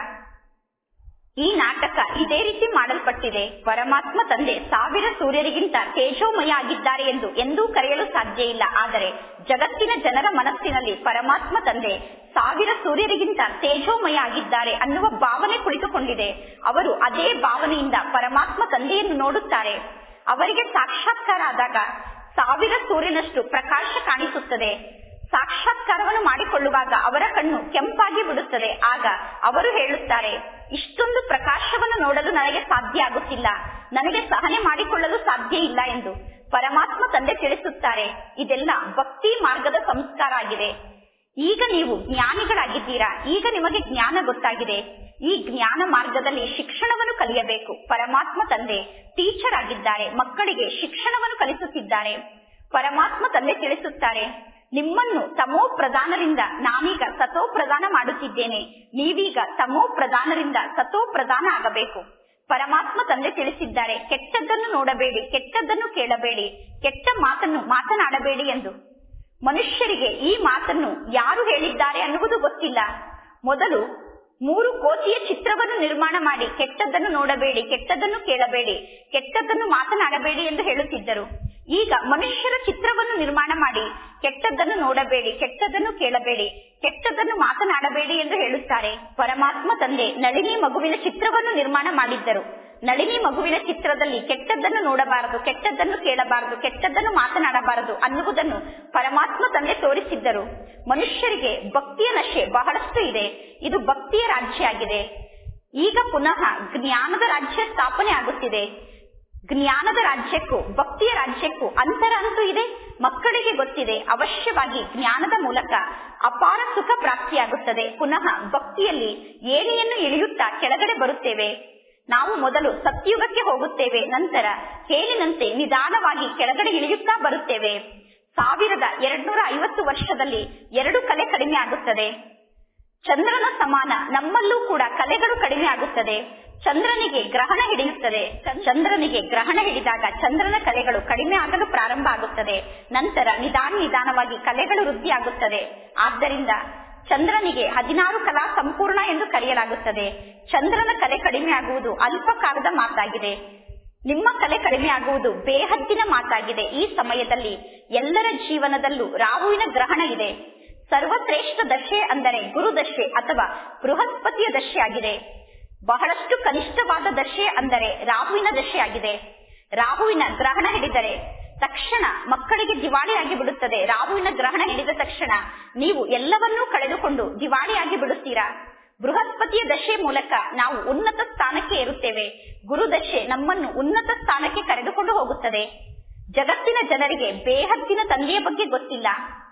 ಈ ನಾಟಕ ಇದೇ ರೀತಿ ಮಾಡಲ್ಪಟ್ಟಿದೆ ಪರಮಾತ್ಮ ತಂದೆ ಸಾವಿರ ಸೂರ್ಯರಿಗಿಂತ ತೇಜೋಮಯ ಆಗಿದ್ದಾರೆ ಎಂದು ಎಂದೂ ಕರೆಯಲು ಸಾಧ್ಯ ಇಲ್ಲ ಆದರೆ ಜಗತ್ತಿನ ಜನರ ಮನಸ್ಸಿನಲ್ಲಿ ಪರಮಾತ್ಮ ತಂದೆ ಸಾವಿರ ಸೂರ್ಯರಿಗಿಂತ ತೇಜೋಮಯ ಆಗಿದ್ದಾರೆ ಅನ್ನುವ ಭಾವನೆ ಕುಳಿತುಕೊಂಡಿದೆ ಅವರು ಅದೇ ಭಾವನೆಯಿಂದ ಪರಮಾತ್ಮ ತಂದೆಯನ್ನು ನೋಡುತ್ತಾರೆ ಅವರಿಗೆ ಸಾಕ್ಷಾತ್ಕಾರ ಆದಾಗ ಸಾವಿರ ಸೂರ್ಯನಷ್ಟು ಪ್ರಕಾಶ ಕಾಣಿಸುತ್ತದೆ ಸಾಕ್ಷಾತ್ಕಾರವನ್ನು ಮಾಡಿಕೊಳ್ಳುವಾಗ ಅವರ ಕಣ್ಣು ಕೆಂಪಾಗಿ ಬಿಡುತ್ತದೆ ಆಗ ಅವರು ಹೇಳುತ್ತಾರೆ ಇಷ್ಟೊಂದು ಪ್ರಕಾಶವನ್ನು ನೋಡಲು ನನಗೆ ಸಾಧ್ಯ ಆಗುತ್ತಿಲ್ಲ ನನಗೆ ಸಹನೆ ಮಾಡಿಕೊಳ್ಳಲು ಸಾಧ್ಯ ಇಲ್ಲ ಎಂದು ಪರಮಾತ್ಮ ತಂದೆ ತಿಳಿಸುತ್ತಾರೆ ಇದೆಲ್ಲ ಭಕ್ತಿ ಮಾರ್ಗದ ಸಂಸ್ಕಾರ ಆಗಿದೆ ಈಗ ನೀವು ಜ್ಞಾನಿಗಳಾಗಿದ್ದೀರಾ ಈಗ ನಿಮಗೆ ಜ್ಞಾನ ಗೊತ್ತಾಗಿದೆ ಈ ಜ್ಞಾನ ಮಾರ್ಗದಲ್ಲಿ ಶಿಕ್ಷಣವನ್ನು ಕಲಿಯಬೇಕು ಪರಮಾತ್ಮ ತಂದೆ ಟೀಚರ್ ಆಗಿದ್ದಾರೆ ಮಕ್ಕಳಿಗೆ ಶಿಕ್ಷಣವನ್ನು ಕಲಿಸುತ್ತಿದ್ದಾರೆ ಪರಮಾತ್ಮ ತಂದೆ ತಿಳಿಸುತ್ತಾರೆ ನಿಮ್ಮನ್ನು ತಮೋ ಪ್ರಧಾನರಿಂದ ನಾನೀಗ ಸತೋ ಪ್ರದಾನ ಮಾಡುತ್ತಿದ್ದೇನೆ ನೀವೀಗ ತಮೋ ಪ್ರಧಾನರಿಂದ ಸತೋ ಪ್ರದಾನ ಆಗಬೇಕು ಪರಮಾತ್ಮ ತಂದೆ ತಿಳಿಸಿದ್ದಾರೆ ಕೆಟ್ಟದ್ದನ್ನು ನೋಡಬೇಡಿ ಕೆಟ್ಟದ್ದನ್ನು ಕೇಳಬೇಡಿ ಕೆಟ್ಟ ಮಾತನ್ನು ಮಾತನಾಡಬೇಡಿ ಎಂದು ಮನುಷ್ಯರಿಗೆ ಈ ಮಾತನ್ನು ಯಾರು ಹೇಳಿದ್ದಾರೆ ಅನ್ನುವುದು ಗೊತ್ತಿಲ್ಲ ಮೊದಲು ಮೂರು ಕೋಟಿಯ ಚಿತ್ರವನ್ನು ನಿರ್ಮಾಣ ಮಾಡಿ ಕೆಟ್ಟದ್ದನ್ನು ನೋಡಬೇಡಿ ಕೆಟ್ಟದ್ದನ್ನು ಕೇಳಬೇಡಿ ಕೆಟ್ಟದ್ದನ್ನು ಮಾತನಾಡಬೇಡಿ ಎಂದು ಹೇಳುತ್ತಿದ್ದರು ಈಗ ಮನುಷ್ಯರ ಚಿತ್ರವನ್ನು ನಿರ್ಮಾಣ ಮಾಡಿ ಕೆಟ್ಟದ್ದನ್ನು ನೋಡಬೇಡಿ ಕೆಟ್ಟದ್ದನ್ನು ಕೇಳಬೇಡಿ ಕೆಟ್ಟದ್ದನ್ನು ಮಾತನಾಡಬೇಡಿ ಎಂದು ಹೇಳುತ್ತಾರೆ ಪರಮಾತ್ಮ ತಂದೆ ನಳಿನಿ ಮಗುವಿನ ಚಿತ್ರವನ್ನು ನಿರ್ಮಾಣ ಮಾಡಿದ್ದರು ನಳಿನಿ ಮಗುವಿನ ಚಿತ್ರದಲ್ಲಿ ಕೆಟ್ಟದ್ದನ್ನು ನೋಡಬಾರದು ಕೆಟ್ಟದ್ದನ್ನು ಕೇಳಬಾರದು ಕೆಟ್ಟದ್ದನ್ನು ಮಾತನಾಡಬಾರದು ಅನ್ನುವುದನ್ನು ಪರಮಾತ್ಮ ತಂದೆ ತೋರಿಸಿದ್ದರು ಮನುಷ್ಯರಿಗೆ ಭಕ್ತಿಯ ನಶೆ ಬಹಳಷ್ಟು ಇದೆ ಇದು ಭಕ್ತಿಯ ರಾಜ್ಯ ಆಗಿದೆ ಈಗ ಪುನಃ ಜ್ಞಾನದ ರಾಜ್ಯ ಸ್ಥಾಪನೆ ಆಗುತ್ತಿದೆ ಜ್ಞಾನದ ರಾಜ್ಯಕ್ಕೂ ಭಕ್ತಿಯ ರಾಜ್ಯಕ್ಕೂ ಅಂತರ ಅಂತೂ ಇದೆ ಮಕ್ಕಳಿಗೆ ಗೊತ್ತಿದೆ ಅವಶ್ಯವಾಗಿ ಜ್ಞಾನದ ಮೂಲಕ ಅಪಾರ ಸುಖ ಪ್ರಾಪ್ತಿಯಾಗುತ್ತದೆ ಪುನಃ ಭಕ್ತಿಯಲ್ಲಿ ಏಣಿಯನ್ನು ಇಳಿಯುತ್ತಾ ಕೆಳಗಡೆ ಬರುತ್ತೇವೆ ನಾವು ಮೊದಲು ಸತ್ಯುಗಕ್ಕೆ ಹೋಗುತ್ತೇವೆ ನಂತರ ಹೇಳಿನಂತೆ ನಿಧಾನವಾಗಿ ಕೆಳಗಡೆ ಇಳಿಯುತ್ತಾ ಬರುತ್ತೇವೆ ಸಾವಿರದ ಎರಡ್ನೂರ ಐವತ್ತು ವರ್ಷದಲ್ಲಿ ಎರಡು ಕಲೆ ಕಡಿಮೆ ಆಗುತ್ತದೆ ಚಂದ್ರನ ಸಮಾನ ನಮ್ಮಲ್ಲೂ ಕೂಡ ಕಲೆಗಳು ಕಡಿಮೆ ಆಗುತ್ತದೆ ಚಂದ್ರನಿಗೆ ಗ್ರಹಣ ಹಿಡಿಯುತ್ತದೆ ಚಂದ್ರನಿಗೆ ಗ್ರಹಣ ಹಿಡಿದಾಗ ಚಂದ್ರನ ಕಲೆಗಳು ಕಡಿಮೆ ಆಗಲು ಪ್ರಾರಂಭ ಆಗುತ್ತದೆ ನಂತರ ನಿಧಾನ ನಿಧಾನವಾಗಿ ಕಲೆಗಳು ವೃದ್ಧಿಯಾಗುತ್ತದೆ ಆದ್ದರಿಂದ ಚಂದ್ರನಿಗೆ ಹದಿನಾರು ಕಲಾ ಸಂಪೂರ್ಣ ಎಂದು ಕರೆಯಲಾಗುತ್ತದೆ ಚಂದ್ರನ ಕಲೆ ಕಡಿಮೆ ಆಗುವುದು ಅಲ್ಪ ಕಾಲದ ಮಾತಾಗಿದೆ ನಿಮ್ಮ ಕಲೆ ಕಡಿಮೆ ಆಗುವುದು ಬೇಹದ್ದಿನ ಮಾತಾಗಿದೆ ಈ ಸಮಯದಲ್ಲಿ ಎಲ್ಲರ ಜೀವನದಲ್ಲೂ ರಾಹುವಿನ ಗ್ರಹಣ ಇದೆ ಸರ್ವಶ್ರೇಷ್ಠ ದಶೆ ಅಂದರೆ ಗುರು ದಶೆ ಅಥವಾ ಬೃಹಸ್ಪತಿಯ ದಶೆ ಆಗಿದೆ ಬಹಳಷ್ಟು ಕನಿಷ್ಠವಾದ ದಶೆ ಅಂದರೆ ರಾಹುವಿನ ದಶೆಯಾಗಿದೆ ರಾಹುವಿನ ಗ್ರಹಣ ಹಿಡಿದರೆ ತಕ್ಷಣ ಮಕ್ಕಳಿಗೆ ದಿವಾಳಿಯಾಗಿ ಬಿಡುತ್ತದೆ ರಾಹುವಿನ ಗ್ರಹಣ ಹಿಡಿದ ತಕ್ಷಣ ನೀವು ಎಲ್ಲವನ್ನೂ ಕಳೆದುಕೊಂಡು ದಿವಾಳಿಯಾಗಿ ಬಿಡುತ್ತೀರಾ ಬೃಹಸ್ಪತಿಯ ದಶೆ ಮೂಲಕ ನಾವು ಉನ್ನತ ಸ್ಥಾನಕ್ಕೆ ಏರುತ್ತೇವೆ ಗುರುದಶೆ ನಮ್ಮನ್ನು ಉನ್ನತ ಸ್ಥಾನಕ್ಕೆ ಕರೆದುಕೊಂಡು ಹೋಗುತ್ತದೆ ಜಗತ್ತಿನ ಜನರಿಗೆ ಬೇಹದ್ದಿನ ತಂದೆಯ ಬಗ್ಗೆ ಗೊತ್ತಿಲ್ಲ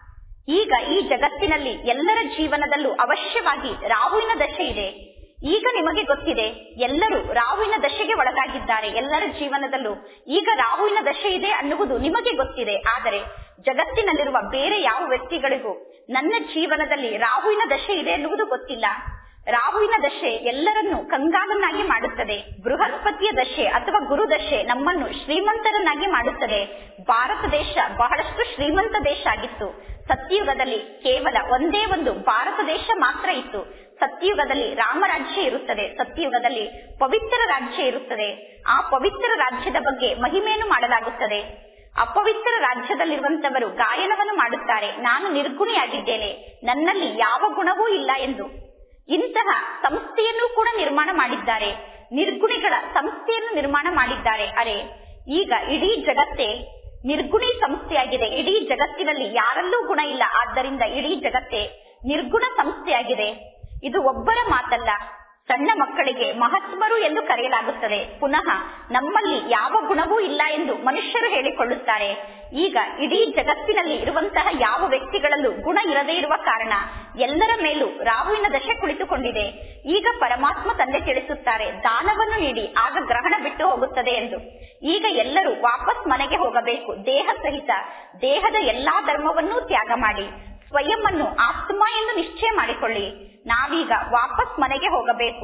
ಈಗ ಈ ಜಗತ್ತಿನಲ್ಲಿ ಎಲ್ಲರ ಜೀವನದಲ್ಲೂ ಅವಶ್ಯವಾಗಿ ರಾಹುವಿನ ದಶೆ ಇದೆ ಈಗ ನಿಮಗೆ ಗೊತ್ತಿದೆ ಎಲ್ಲರೂ ರಾಹುವಿನ ದಶೆಗೆ ಒಳಗಾಗಿದ್ದಾರೆ ಎಲ್ಲರ ಜೀವನದಲ್ಲೂ ಈಗ ರಾಹುವಿನ ದಶೆ ಇದೆ ಅನ್ನುವುದು ನಿಮಗೆ ಗೊತ್ತಿದೆ ಆದರೆ ಜಗತ್ತಿನಲ್ಲಿರುವ ಬೇರೆ ಯಾವ ವ್ಯಕ್ತಿಗಳಿಗೂ ನನ್ನ ಜೀವನದಲ್ಲಿ ರಾಹುವಿನ ದಶೆ ಇದೆ ಎನ್ನುವುದು ಗೊತ್ತಿಲ್ಲ ರಾಹುವಿನ ದಶೆ ಎಲ್ಲರನ್ನೂ ಕಂಗಾಲನ್ನಾಗಿ ಮಾಡುತ್ತದೆ ಬೃಹಸ್ಪತಿಯ ದಶೆ ಅಥವಾ ಗುರು ದಶೆ ನಮ್ಮನ್ನು ಶ್ರೀಮಂತರನ್ನಾಗಿ ಮಾಡುತ್ತದೆ ಭಾರತ ದೇಶ ಬಹಳಷ್ಟು ಶ್ರೀಮಂತ ದೇಶ ಆಗಿತ್ತು ಸತ್ಯಯುಗದಲ್ಲಿ ಕೇವಲ ಒಂದೇ ಒಂದು ಭಾರತ ದೇಶ ಮಾತ್ರ ಇತ್ತು ಸತ್ಯಯುಗದಲ್ಲಿ ರಾಮರಾಜ್ಯ ಇರುತ್ತದೆ ಸತ್ಯಯುಗದಲ್ಲಿ ಪವಿತ್ರ ರಾಜ್ಯ ಇರುತ್ತದೆ ಆ ಪವಿತ್ರ ರಾಜ್ಯದ ಬಗ್ಗೆ ಮಹಿಮೆಯನ್ನು ಮಾಡಲಾಗುತ್ತದೆ ಅಪವಿತ್ರ ರಾಜ್ಯದಲ್ಲಿರುವಂತವರು ಗಾಯನವನ್ನು ಮಾಡುತ್ತಾರೆ ನಾನು ನಿರ್ಗುಣಿಯಾಗಿದ್ದೇನೆ ನನ್ನಲ್ಲಿ ಯಾವ ಗುಣವೂ ಇಲ್ಲ ಎಂದು ಇಂತಹ ಸಂಸ್ಥೆಯನ್ನು ಕೂಡ ನಿರ್ಮಾಣ ಮಾಡಿದ್ದಾರೆ ನಿರ್ಗುಣಿಗಳ ಸಂಸ್ಥೆಯನ್ನು ನಿರ್ಮಾಣ ಮಾಡಿದ್ದಾರೆ ಅರೆ ಈಗ ಇಡೀ ಜಗತ್ತೇ ನಿರ್ಗುಣಿ ಸಂಸ್ಥೆಯಾಗಿದೆ ಇಡೀ ಜಗತ್ತಿನಲ್ಲಿ ಯಾರಲ್ಲೂ ಗುಣ ಇಲ್ಲ ಆದ್ದರಿಂದ ಇಡೀ ಜಗತ್ತೇ ನಿರ್ಗುಣ ಸಂಸ್ಥೆಯಾಗಿದೆ ಇದು ಒಬ್ಬರ ಮಾತಲ್ಲ ಸಣ್ಣ ಮಕ್ಕಳಿಗೆ ಮಹಾತ್ಮರು ಎಂದು ಕರೆಯಲಾಗುತ್ತದೆ ಪುನಃ ನಮ್ಮಲ್ಲಿ ಯಾವ ಗುಣವೂ ಇಲ್ಲ ಎಂದು ಮನುಷ್ಯರು ಹೇಳಿಕೊಳ್ಳುತ್ತಾರೆ ಈಗ ಇಡೀ ಜಗತ್ತಿನಲ್ಲಿ ಇರುವಂತಹ ಯಾವ ವ್ಯಕ್ತಿಗಳಲ್ಲೂ ಗುಣ ಇರದೇ ಇರುವ ಕಾರಣ ಎಲ್ಲರ ಮೇಲೂ ರಾಹುವಿನ ದಶೆ ಕುಳಿತುಕೊಂಡಿದೆ ಈಗ ಪರಮಾತ್ಮ ತಂದೆ ತಿಳಿಸುತ್ತಾರೆ ದಾನವನ್ನು ನೀಡಿ ಆಗ ಗ್ರಹಣ ಬಿಟ್ಟು ಹೋಗುತ್ತದೆ ಎಂದು ಈಗ ಎಲ್ಲರೂ ವಾಪಸ್ ಮನೆಗೆ ಹೋಗಬೇಕು ದೇಹ ಸಹಿತ ದೇಹದ ಎಲ್ಲಾ ಧರ್ಮವನ್ನೂ ತ್ಯಾಗ ಮಾಡಿ ಸ್ವಯಂ ಅನ್ನು ಆತ್ಮ ಎಂದು ನಿಶ್ಚಯ ಮಾಡಿಕೊಳ್ಳಿ ನಾವೀಗ ವಾಪಸ್ ಮನೆಗೆ ಹೋಗಬೇಕು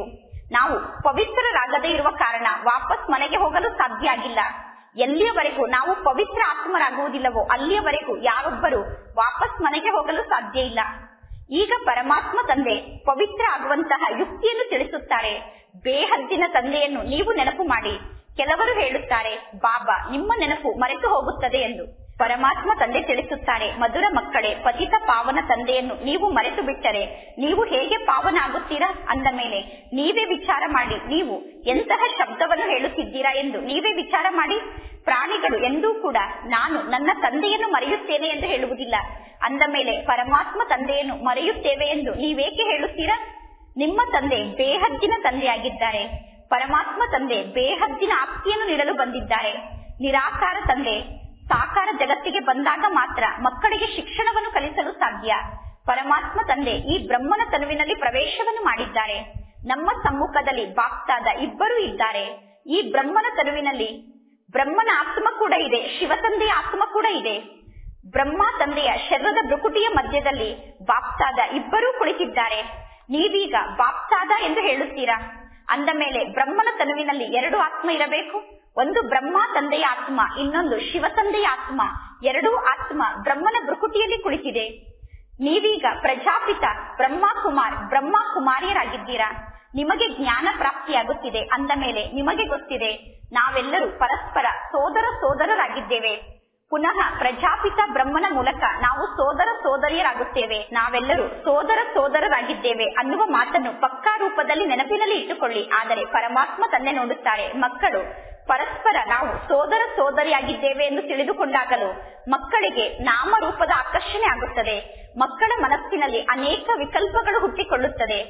ನಾವು ಪವಿತ್ರರಾಗದೇ ಇರುವ ಕಾರಣ ವಾಪಸ್ ಮನೆಗೆ ಹೋಗಲು ಸಾಧ್ಯ ಆಗಿಲ್ಲ ಎಲ್ಲಿಯವರೆಗೂ ನಾವು ಪವಿತ್ರ ಆತ್ಮರಾಗುವುದಿಲ್ಲವೋ ಅಲ್ಲಿಯವರೆಗೂ ಯಾರೊಬ್ಬರು ವಾಪಸ್ ಮನೆಗೆ ಹೋಗಲು ಸಾಧ್ಯ ಇಲ್ಲ ಈಗ ಪರಮಾತ್ಮ ತಂದೆ ಪವಿತ್ರ ಆಗುವಂತಹ ಯುಕ್ತಿಯನ್ನು ತಿಳಿಸುತ್ತಾರೆ ಬೇಹದ್ದಿನ ತಂದೆಯನ್ನು ನೀವು ನೆನಪು ಮಾಡಿ ಕೆಲವರು ಹೇಳುತ್ತಾರೆ ಬಾಬಾ ನಿಮ್ಮ ನೆನಪು ಮರೆತು ಹೋಗುತ್ತದೆ ಎಂದು ಪರಮಾತ್ಮ ತಂದೆ ತಿಳಿಸುತ್ತಾರೆ ಮಧುರ ಮಕ್ಕಳೇ ಪತಿತ ಪಾವನ ತಂದೆಯನ್ನು ನೀವು ಮರೆತು ಬಿಟ್ಟರೆ ನೀವು ಹೇಗೆ ಪಾವನ ಆಗುತ್ತೀರಾ ಅಂದ ಮೇಲೆ ನೀವೇ ವಿಚಾರ ಮಾಡಿ ನೀವು ಎಂತಹ ಶಬ್ದವನ್ನು ಹೇಳುತ್ತಿದ್ದೀರಾ ಎಂದು ನೀವೇ ವಿಚಾರ ಮಾಡಿ ಪ್ರಾಣಿಗಳು ಎಂದೂ ಕೂಡ ನಾನು ನನ್ನ ತಂದೆಯನ್ನು ಮರೆಯುತ್ತೇನೆ ಎಂದು ಹೇಳುವುದಿಲ್ಲ ಅಂದ ಮೇಲೆ ಪರಮಾತ್ಮ ತಂದೆಯನ್ನು ಮರೆಯುತ್ತೇವೆ ಎಂದು ನೀವೇಕೆ ಹೇಳುತ್ತೀರಾ ನಿಮ್ಮ ತಂದೆ ಬೇಹದ್ದಿನ ತಂದೆಯಾಗಿದ್ದಾರೆ ಪರಮಾತ್ಮ ತಂದೆ ಬೇಹದ್ದಿನ ಆಪ್ತಿಯನ್ನು ನೀಡಲು ಬಂದಿದ್ದಾರೆ ನಿರಾಕಾರ ತಂದೆ ಸಾಕಾರ ಜಗತ್ತಿಗೆ ಬಂದಾಗ ಮಾತ್ರ ಮಕ್ಕಳಿಗೆ ಶಿಕ್ಷಣವನ್ನು ಕಲಿಸಲು ಸಾಧ್ಯ ಪರಮಾತ್ಮ ತಂದೆ ಈ ಬ್ರಹ್ಮನ ತನುವಿನಲ್ಲಿ ಪ್ರವೇಶವನ್ನು ಮಾಡಿದ್ದಾರೆ ನಮ್ಮ ಸಮ್ಮುಖದಲ್ಲಿ ಬಾಪ್ತಾದ ಇಬ್ಬರು ಇದ್ದಾರೆ ಈ ಬ್ರಹ್ಮನ ತನುವಿನಲ್ಲಿ ಬ್ರಹ್ಮನ ಆತ್ಮ ಕೂಡ ಇದೆ ಶಿವ ತಂದೆಯ ಆತ್ಮ ಕೂಡ ಇದೆ ಬ್ರಹ್ಮ ತಂದೆಯ ಶರೀರದ ಭ್ರುಕುಟಿಯ ಮಧ್ಯದಲ್ಲಿ ಬಾಪ್ತಾದ ಇಬ್ಬರೂ ಕುಳಿತಿದ್ದಾರೆ ನೀವೀಗ ಬಾಪ್ತಾದ ಎಂದು ಹೇಳುತ್ತೀರಾ ಅಂದ ಮೇಲೆ ಬ್ರಹ್ಮನ ತನುವಿನಲ್ಲಿ ಎರಡು ಆತ್ಮ ಇರಬೇಕು ಒಂದು ಬ್ರಹ್ಮ ತಂದೆಯ ಆತ್ಮ ಇನ್ನೊಂದು ಶಿವ ತಂದೆಯ ಆತ್ಮ ಎರಡೂ ಆತ್ಮ ಬ್ರಹ್ಮನ ಭ್ರುಕುಟಿಯಲ್ಲಿ ಕುಳಿತಿದೆ ನೀವೀಗ ಪ್ರಜಾಪಿತ ಬ್ರಹ್ಮ ಕುಮಾರ್ ಬ್ರಹ್ಮ ಕುಮಾರಿಯರಾಗಿದ್ದೀರಾ ನಿಮಗೆ ಜ್ಞಾನ ಪ್ರಾಪ್ತಿಯಾಗುತ್ತಿದೆ ಅಂದ ಮೇಲೆ ನಿಮಗೆ ಗೊತ್ತಿದೆ ನಾವೆಲ್ಲರೂ ಪರಸ್ಪರ ಸೋದರ ಸೋದರರಾಗಿದ್ದೇವೆ ಪುನಃ ಪ್ರಜಾಪಿತ ಬ್ರಹ್ಮನ ಮೂಲಕ ನಾವು ಸೋದರ ಸೋದರಿಯರಾಗುತ್ತೇವೆ ನಾವೆಲ್ಲರೂ ಸೋದರ ಸೋದರರಾಗಿದ್ದೇವೆ ಅನ್ನುವ ಮಾತನ್ನು ಪಕ್ಕಾ ರೂಪದಲ್ಲಿ ನೆನಪಿನಲ್ಲಿ ಇಟ್ಟುಕೊಳ್ಳಿ ಆದರೆ ಪರಮಾತ್ಮ ತಂದೆ ನೋಡುತ್ತಾರೆ ಮಕ್ಕಳು ಪರಸ್ಪರ ನಾವು ಸೋದರ ಸೋದರಿಯಾಗಿದ್ದೇವೆ ಎಂದು ತಿಳಿದುಕೊಂಡಾಗಲೂ ಮಕ್ಕಳಿಗೆ ನಾಮರೂಪದ ಆಕರ್ಷಣೆ ಆಗುತ್ತದೆ ಮಕ್ಕಳ ಮನಸ್ಸಿನಲ್ಲಿ ಅನೇಕ ವಿಕಲ್ಪಗಳು ಹುಟ್ಟಿಕೊಳ್ಳುತ್ತದೆ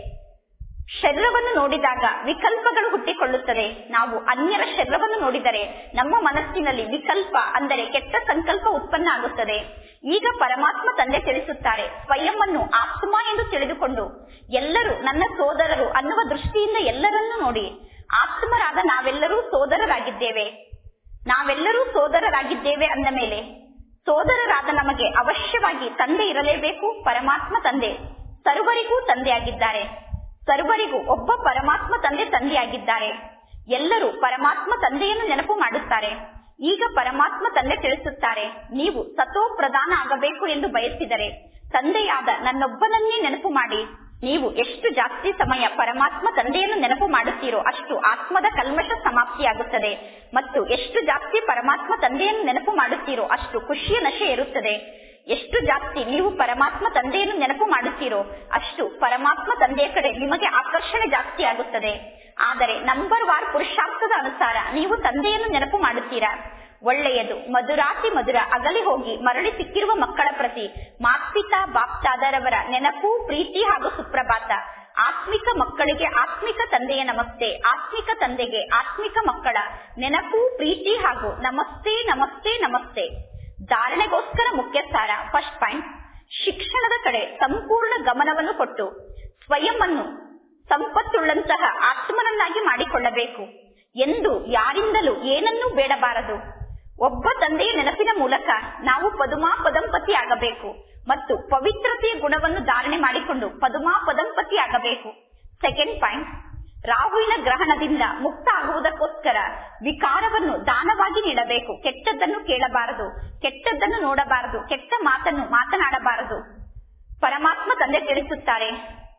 ಶರೀರವನ್ನು ನೋಡಿದಾಗ ವಿಕಲ್ಪಗಳು ಹುಟ್ಟಿಕೊಳ್ಳುತ್ತದೆ ನಾವು ಅನ್ಯರ ಶರೀರವನ್ನು ನೋಡಿದರೆ ನಮ್ಮ ಮನಸ್ಸಿನಲ್ಲಿ ವಿಕಲ್ಪ ಅಂದರೆ ಕೆಟ್ಟ ಸಂಕಲ್ಪ ಉತ್ಪನ್ನ ಆಗುತ್ತದೆ ಈಗ ಪರಮಾತ್ಮ ತಂದೆ ತಿಳಿಸುತ್ತಾರೆ ಸ್ವಯಂವನ್ನು ಆತ್ಮ ಎಂದು ತಿಳಿದುಕೊಂಡು ಎಲ್ಲರೂ ನನ್ನ ಸೋದರರು ಅನ್ನುವ ದೃಷ್ಟಿಯಿಂದ ಎಲ್ಲರನ್ನೂ ನೋಡಿ ಆತ್ಮರಾದ ನಾವೆಲ್ಲರೂ ಸೋದರರಾಗಿದ್ದೇವೆ ನಾವೆಲ್ಲರೂ ಸೋದರರಾಗಿದ್ದೇವೆ ಅಂದ ಮೇಲೆ ಸೋದರರಾದ ನಮಗೆ ಅವಶ್ಯವಾಗಿ ತಂದೆ ಇರಲೇಬೇಕು ಪರಮಾತ್ಮ ತಂದೆ ಸರ್ವರಿಗೂ ತಂದೆಯಾಗಿದ್ದಾರೆ ಸರ್ವರಿಗೂ ಒಬ್ಬ ಪರಮಾತ್ಮ ತಂದೆ ತಂದೆಯಾಗಿದ್ದಾರೆ ಎಲ್ಲರೂ ಪರಮಾತ್ಮ ತಂದೆಯನ್ನು ನೆನಪು ಮಾಡುತ್ತಾರೆ ಈಗ ಪರಮಾತ್ಮ ತಂದೆ ತಿಳಿಸುತ್ತಾರೆ ನೀವು ಸತೋ ಪ್ರಧಾನ ಆಗಬೇಕು ಎಂದು ಬಯಸಿದರೆ ತಂದೆಯಾದ ನನ್ನೊಬ್ಬನನ್ನೇ ನೆನಪು ಮಾಡಿ ನೀವು ಎಷ್ಟು ಜಾಸ್ತಿ ಸಮಯ ಪರಮಾತ್ಮ ತಂದೆಯನ್ನು ನೆನಪು ಮಾಡುತ್ತೀರೋ ಅಷ್ಟು ಆತ್ಮದ ಕಲ್ಮಶ ಸಮಾಪ್ತಿಯಾಗುತ್ತದೆ ಮತ್ತು ಎಷ್ಟು ಜಾಸ್ತಿ ಪರಮಾತ್ಮ ತಂದೆಯನ್ನು ನೆನಪು ಮಾಡುತ್ತೀರೋ ಅಷ್ಟು ಖುಷಿಯ ನಶೆ ಇರುತ್ತದೆ ಎಷ್ಟು ಜಾಸ್ತಿ ನೀವು ಪರಮಾತ್ಮ ತಂದೆಯನ್ನು ನೆನಪು ಮಾಡುತ್ತೀರೋ ಅಷ್ಟು ಪರಮಾತ್ಮ ತಂದೆಯ ಕಡೆ ನಿಮಗೆ ಆಕರ್ಷಣೆ ಜಾಸ್ತಿ ಆಗುತ್ತದೆ ಆದರೆ ನಂಬರ್ ವಾರ್ ಪುರುಷಾರ್ಥದ ಅನುಸಾರ ನೀವು ತಂದೆಯನ್ನು ನೆನಪು ಮಾಡುತ್ತೀರಾ ಒಳ್ಳೆಯದು ಮಧುರಾತಿ ಮಧುರ ಅಗಲಿ ಹೋಗಿ ಮರಳಿ ಸಿಕ್ಕಿರುವ ಮಕ್ಕಳ ಪ್ರತಿ ಮಾತ್ಪಿತಾ ಬಾಪ್ತಾದರವರ ನೆನಪು ಪ್ರೀತಿ ಹಾಗೂ ಸುಪ್ರಭಾತ ಆತ್ಮಿಕ ಮಕ್ಕಳಿಗೆ ಆತ್ಮಿಕ ತಂದೆಯ ನಮಸ್ತೆ ಆತ್ಮಿಕ ತಂದೆಗೆ ಆತ್ಮಿಕ ಮಕ್ಕಳ ನೆನಪು ಪ್ರೀತಿ ಹಾಗೂ ನಮಸ್ತೆ ನಮಸ್ತೆ ನಮಸ್ತೆ ಧಾರಣೆಗೋಸ್ಕರ ಮುಖ್ಯ ಸಾರ ಫಸ್ಟ್ ಪಾಯಿಂಟ್ ಶಿಕ್ಷಣದ ಕಡೆ ಸಂಪೂರ್ಣ ಗಮನವನ್ನು ಕೊಟ್ಟು ಸ್ವಯಂವನ್ನು ಸಂಪತ್ತುಳ್ಳಂತಹ ಆತ್ಮನನ್ನಾಗಿ ಮಾಡಿಕೊಳ್ಳಬೇಕು ಎಂದು ಯಾರಿಂದಲೂ ಏನನ್ನೂ ಬೇಡಬಾರದು ಒಬ್ಬ ತಂದೆಯ ನೆನಪಿನ ಮೂಲಕ ನಾವು ಪದುಮಾ ಪದಂಪತಿ ಆಗಬೇಕು ಮತ್ತು ಪವಿತ್ರತೆಯ ಗುಣವನ್ನು ಧಾರಣೆ ಮಾಡಿಕೊಂಡು ಪದುಮಾ ಪದಂಪತಿ ಆಗಬೇಕು ಸೆಕೆಂಡ್ ಪಾಯಿಂಟ್ ರಾಹುವಿನ ಗ್ರಹಣದಿಂದ ಮುಕ್ತ ಆಗುವುದಕ್ಕೋಸ್ಕರ ವಿಕಾರವನ್ನು ದಾನವಾಗಿ ನೀಡಬೇಕು ಕೆಟ್ಟದ್ದನ್ನು ಕೇಳಬಾರದು ಕೆಟ್ಟದ್ದನ್ನು ನೋಡಬಾರದು ಕೆಟ್ಟ ಮಾತನ್ನು ಮಾತನಾಡಬಾರದು ಪರಮಾತ್ಮ ತಂದೆ ತಿಳಿಸುತ್ತಾರೆ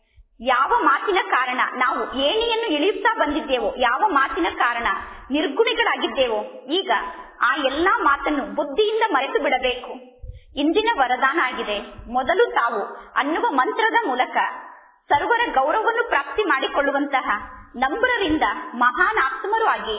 ಯಾವ ಮಾತಿನ ಕಾರಣ ನಾವು ಏಣಿಯನ್ನು ಇಳಿಯುತ್ತಾ ಬಂದಿದ್ದೇವೋ ಯಾವ ಮಾತಿನ ಕಾರಣ ನಿರ್ಗುಣಿಗಳಾಗಿದ್ದೇವೋ ಈಗ ಆ ಎಲ್ಲಾ ಮಾತನ್ನು ಬುದ್ಧಿಯಿಂದ ಮರೆತು ಬಿಡಬೇಕು ಇಂದಿನ ವರದಾನ ಆಗಿದೆ ಮೊದಲು ತಾವು ಅನ್ನುವ ಮಂತ್ರದ ಮೂಲಕ ಸರ್ವರ ಗೌರವವನ್ನು ಪ್ರಾಪ್ತಿ ಮಾಡಿಕೊಳ್ಳುವಂತಹ ನಮ್ರರಿಂದ ಮಹಾನ್ ಆತ್ಮರು ಆಗಿ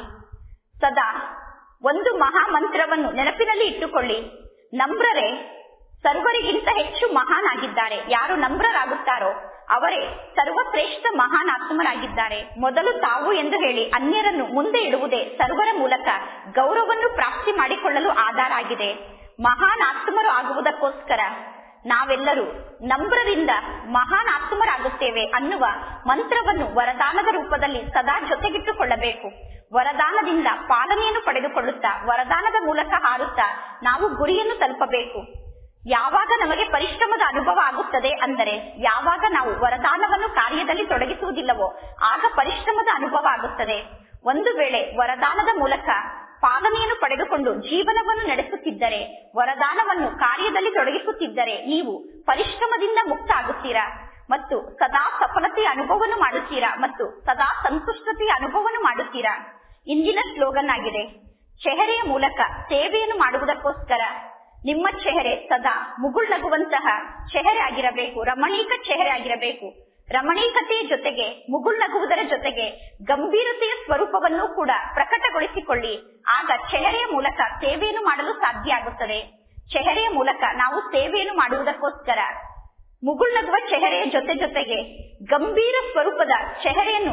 ಸದಾ ಒಂದು ಮಹಾ ಮಂತ್ರವನ್ನು ನೆನಪಿನಲ್ಲಿ ಇಟ್ಟುಕೊಳ್ಳಿ ನಮ್ರರೇ ಸರ್ವರಿಗಿಂತ ಹೆಚ್ಚು ಮಹಾನ್ ಆಗಿದ್ದಾರೆ ಯಾರು ನಮ್ರರಾಗುತ್ತಾರೋ ಅವರೇ ಸರ್ವಶ್ರೇಷ್ಠ ಮಹಾನ್ ಆತ್ಮರಾಗಿದ್ದಾರೆ ಮೊದಲು ತಾವು ಎಂದು ಹೇಳಿ ಅನ್ಯರನ್ನು ಮುಂದೆ ಇಡುವುದೇ ಸರ್ವರ ಮೂಲಕ ಗೌರವವನ್ನು ಪ್ರಾಪ್ತಿ ಮಾಡಿಕೊಳ್ಳಲು ಆಧಾರ ಆಗಿದೆ ಮಹಾನ್ ಆತ್ಮರು ಆಗುವುದಕ್ಕೋಸ್ಕರ ನಾವೆಲ್ಲರೂ ನಮ್ರರಿಂದ ಮಹಾನ್ ಆತ್ಮರಾಗುತ್ತೇವೆ ಅನ್ನುವ ಮಂತ್ರವನ್ನು ವರದಾನದ ರೂಪದಲ್ಲಿ ಸದಾ ಜೊತೆಗಿಟ್ಟುಕೊಳ್ಳಬೇಕು ವರದಾನದಿಂದ ಪಾಲನೆಯನ್ನು ಪಡೆದುಕೊಳ್ಳುತ್ತಾ ವರದಾನದ ಮೂಲಕ ಹಾರುತ್ತಾ ನಾವು ಗುರಿಯನ್ನು ತಲುಪಬೇಕು ಯಾವಾಗ ನಮಗೆ ಪರಿಶ್ರಮದ ಅನುಭವ ಆಗುತ್ತದೆ ಅಂದರೆ ಯಾವಾಗ ನಾವು ವರದಾನವನ್ನು ಕಾರ್ಯದಲ್ಲಿ ತೊಡಗಿಸುವುದಿಲ್ಲವೋ ಆಗ ಪರಿಶ್ರಮದ ಅನುಭವ ಆಗುತ್ತದೆ ಒಂದು ವೇಳೆ ವರದಾನದ ಮೂಲಕ ಪಾಲನೆಯನ್ನು ಪಡೆದುಕೊಂಡು ಜೀವನವನ್ನು ನಡೆಸುತ್ತಿದ್ದರೆ ವರದಾನವನ್ನು ಕಾರ್ಯದಲ್ಲಿ ತೊಡಗಿಸುತ್ತಿದ್ದರೆ ನೀವು ಪರಿಶ್ರಮದಿಂದ ಮುಕ್ತ ಆಗುತ್ತೀರಾ ಮತ್ತು ಸದಾ ಸಫಲತೆಯ ಅನುಭವವನ್ನು ಮಾಡುತ್ತೀರಾ ಮತ್ತು ಸದಾ ಸಂತುಷ್ಟತೆಯ ಅನುಭವವನ್ನು ಮಾಡುತ್ತೀರಾ ಇಂದಿನ ಸ್ಲೋಗನ್ ಆಗಿದೆ ಚೆಹರೆಯ ಮೂಲಕ ಸೇವೆಯನ್ನು ಮಾಡುವುದಕ್ಕೋಸ್ಕರ ನಿಮ್ಮ ಚೆಹರೆ ಸದಾ ಮುಗುಳ್ನಗುವಂತಹ ಚೆಹರೆ ಆಗಿರಬೇಕು ರಮಣೀಕ ಚೆಹರೆ ಆಗಿರಬೇಕು ರಮಣೀಕತೆಯ ಜೊತೆಗೆ ಮುಗುಳ್ನಗುವುದರ ಜೊತೆಗೆ ಗಂಭೀರತೆಯ ಸ್ವರೂಪವನ್ನು ಕೂಡ ಪ್ರಕಟಗೊಳಿಸಿಕೊಳ್ಳಿ ಆಗ ಚೆಹರೆಯ ಮೂಲಕ ಸೇವೆಯನ್ನು ಮಾಡಲು ಸಾಧ್ಯ ಆಗುತ್ತದೆ ಚೆಹರೆಯ ಮೂಲಕ ನಾವು ಸೇವೆಯನ್ನು ಮಾಡುವುದಕ್ಕೋಸ್ಕರ ಮುಗುಳ್ನಗುವ ಚೆಹರೆಯ ಜೊತೆ ಜೊತೆಗೆ ಗಂಭೀರ ಸ್ವರೂಪದ ಚೆಹರೆಯನ್ನು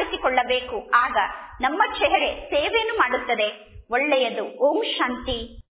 ಪ್ರಕಟಗೊಳಿಸಿಕೊಳ್ಳಬೇಕು ಆಗ ನಮ್ಮ ಚೆಹರೆ ಸೇವೆಯನ್ನು ಮಾಡುತ್ತದೆ ಒಳ್ಳೆಯದು ಓಂ ಶಾಂತಿ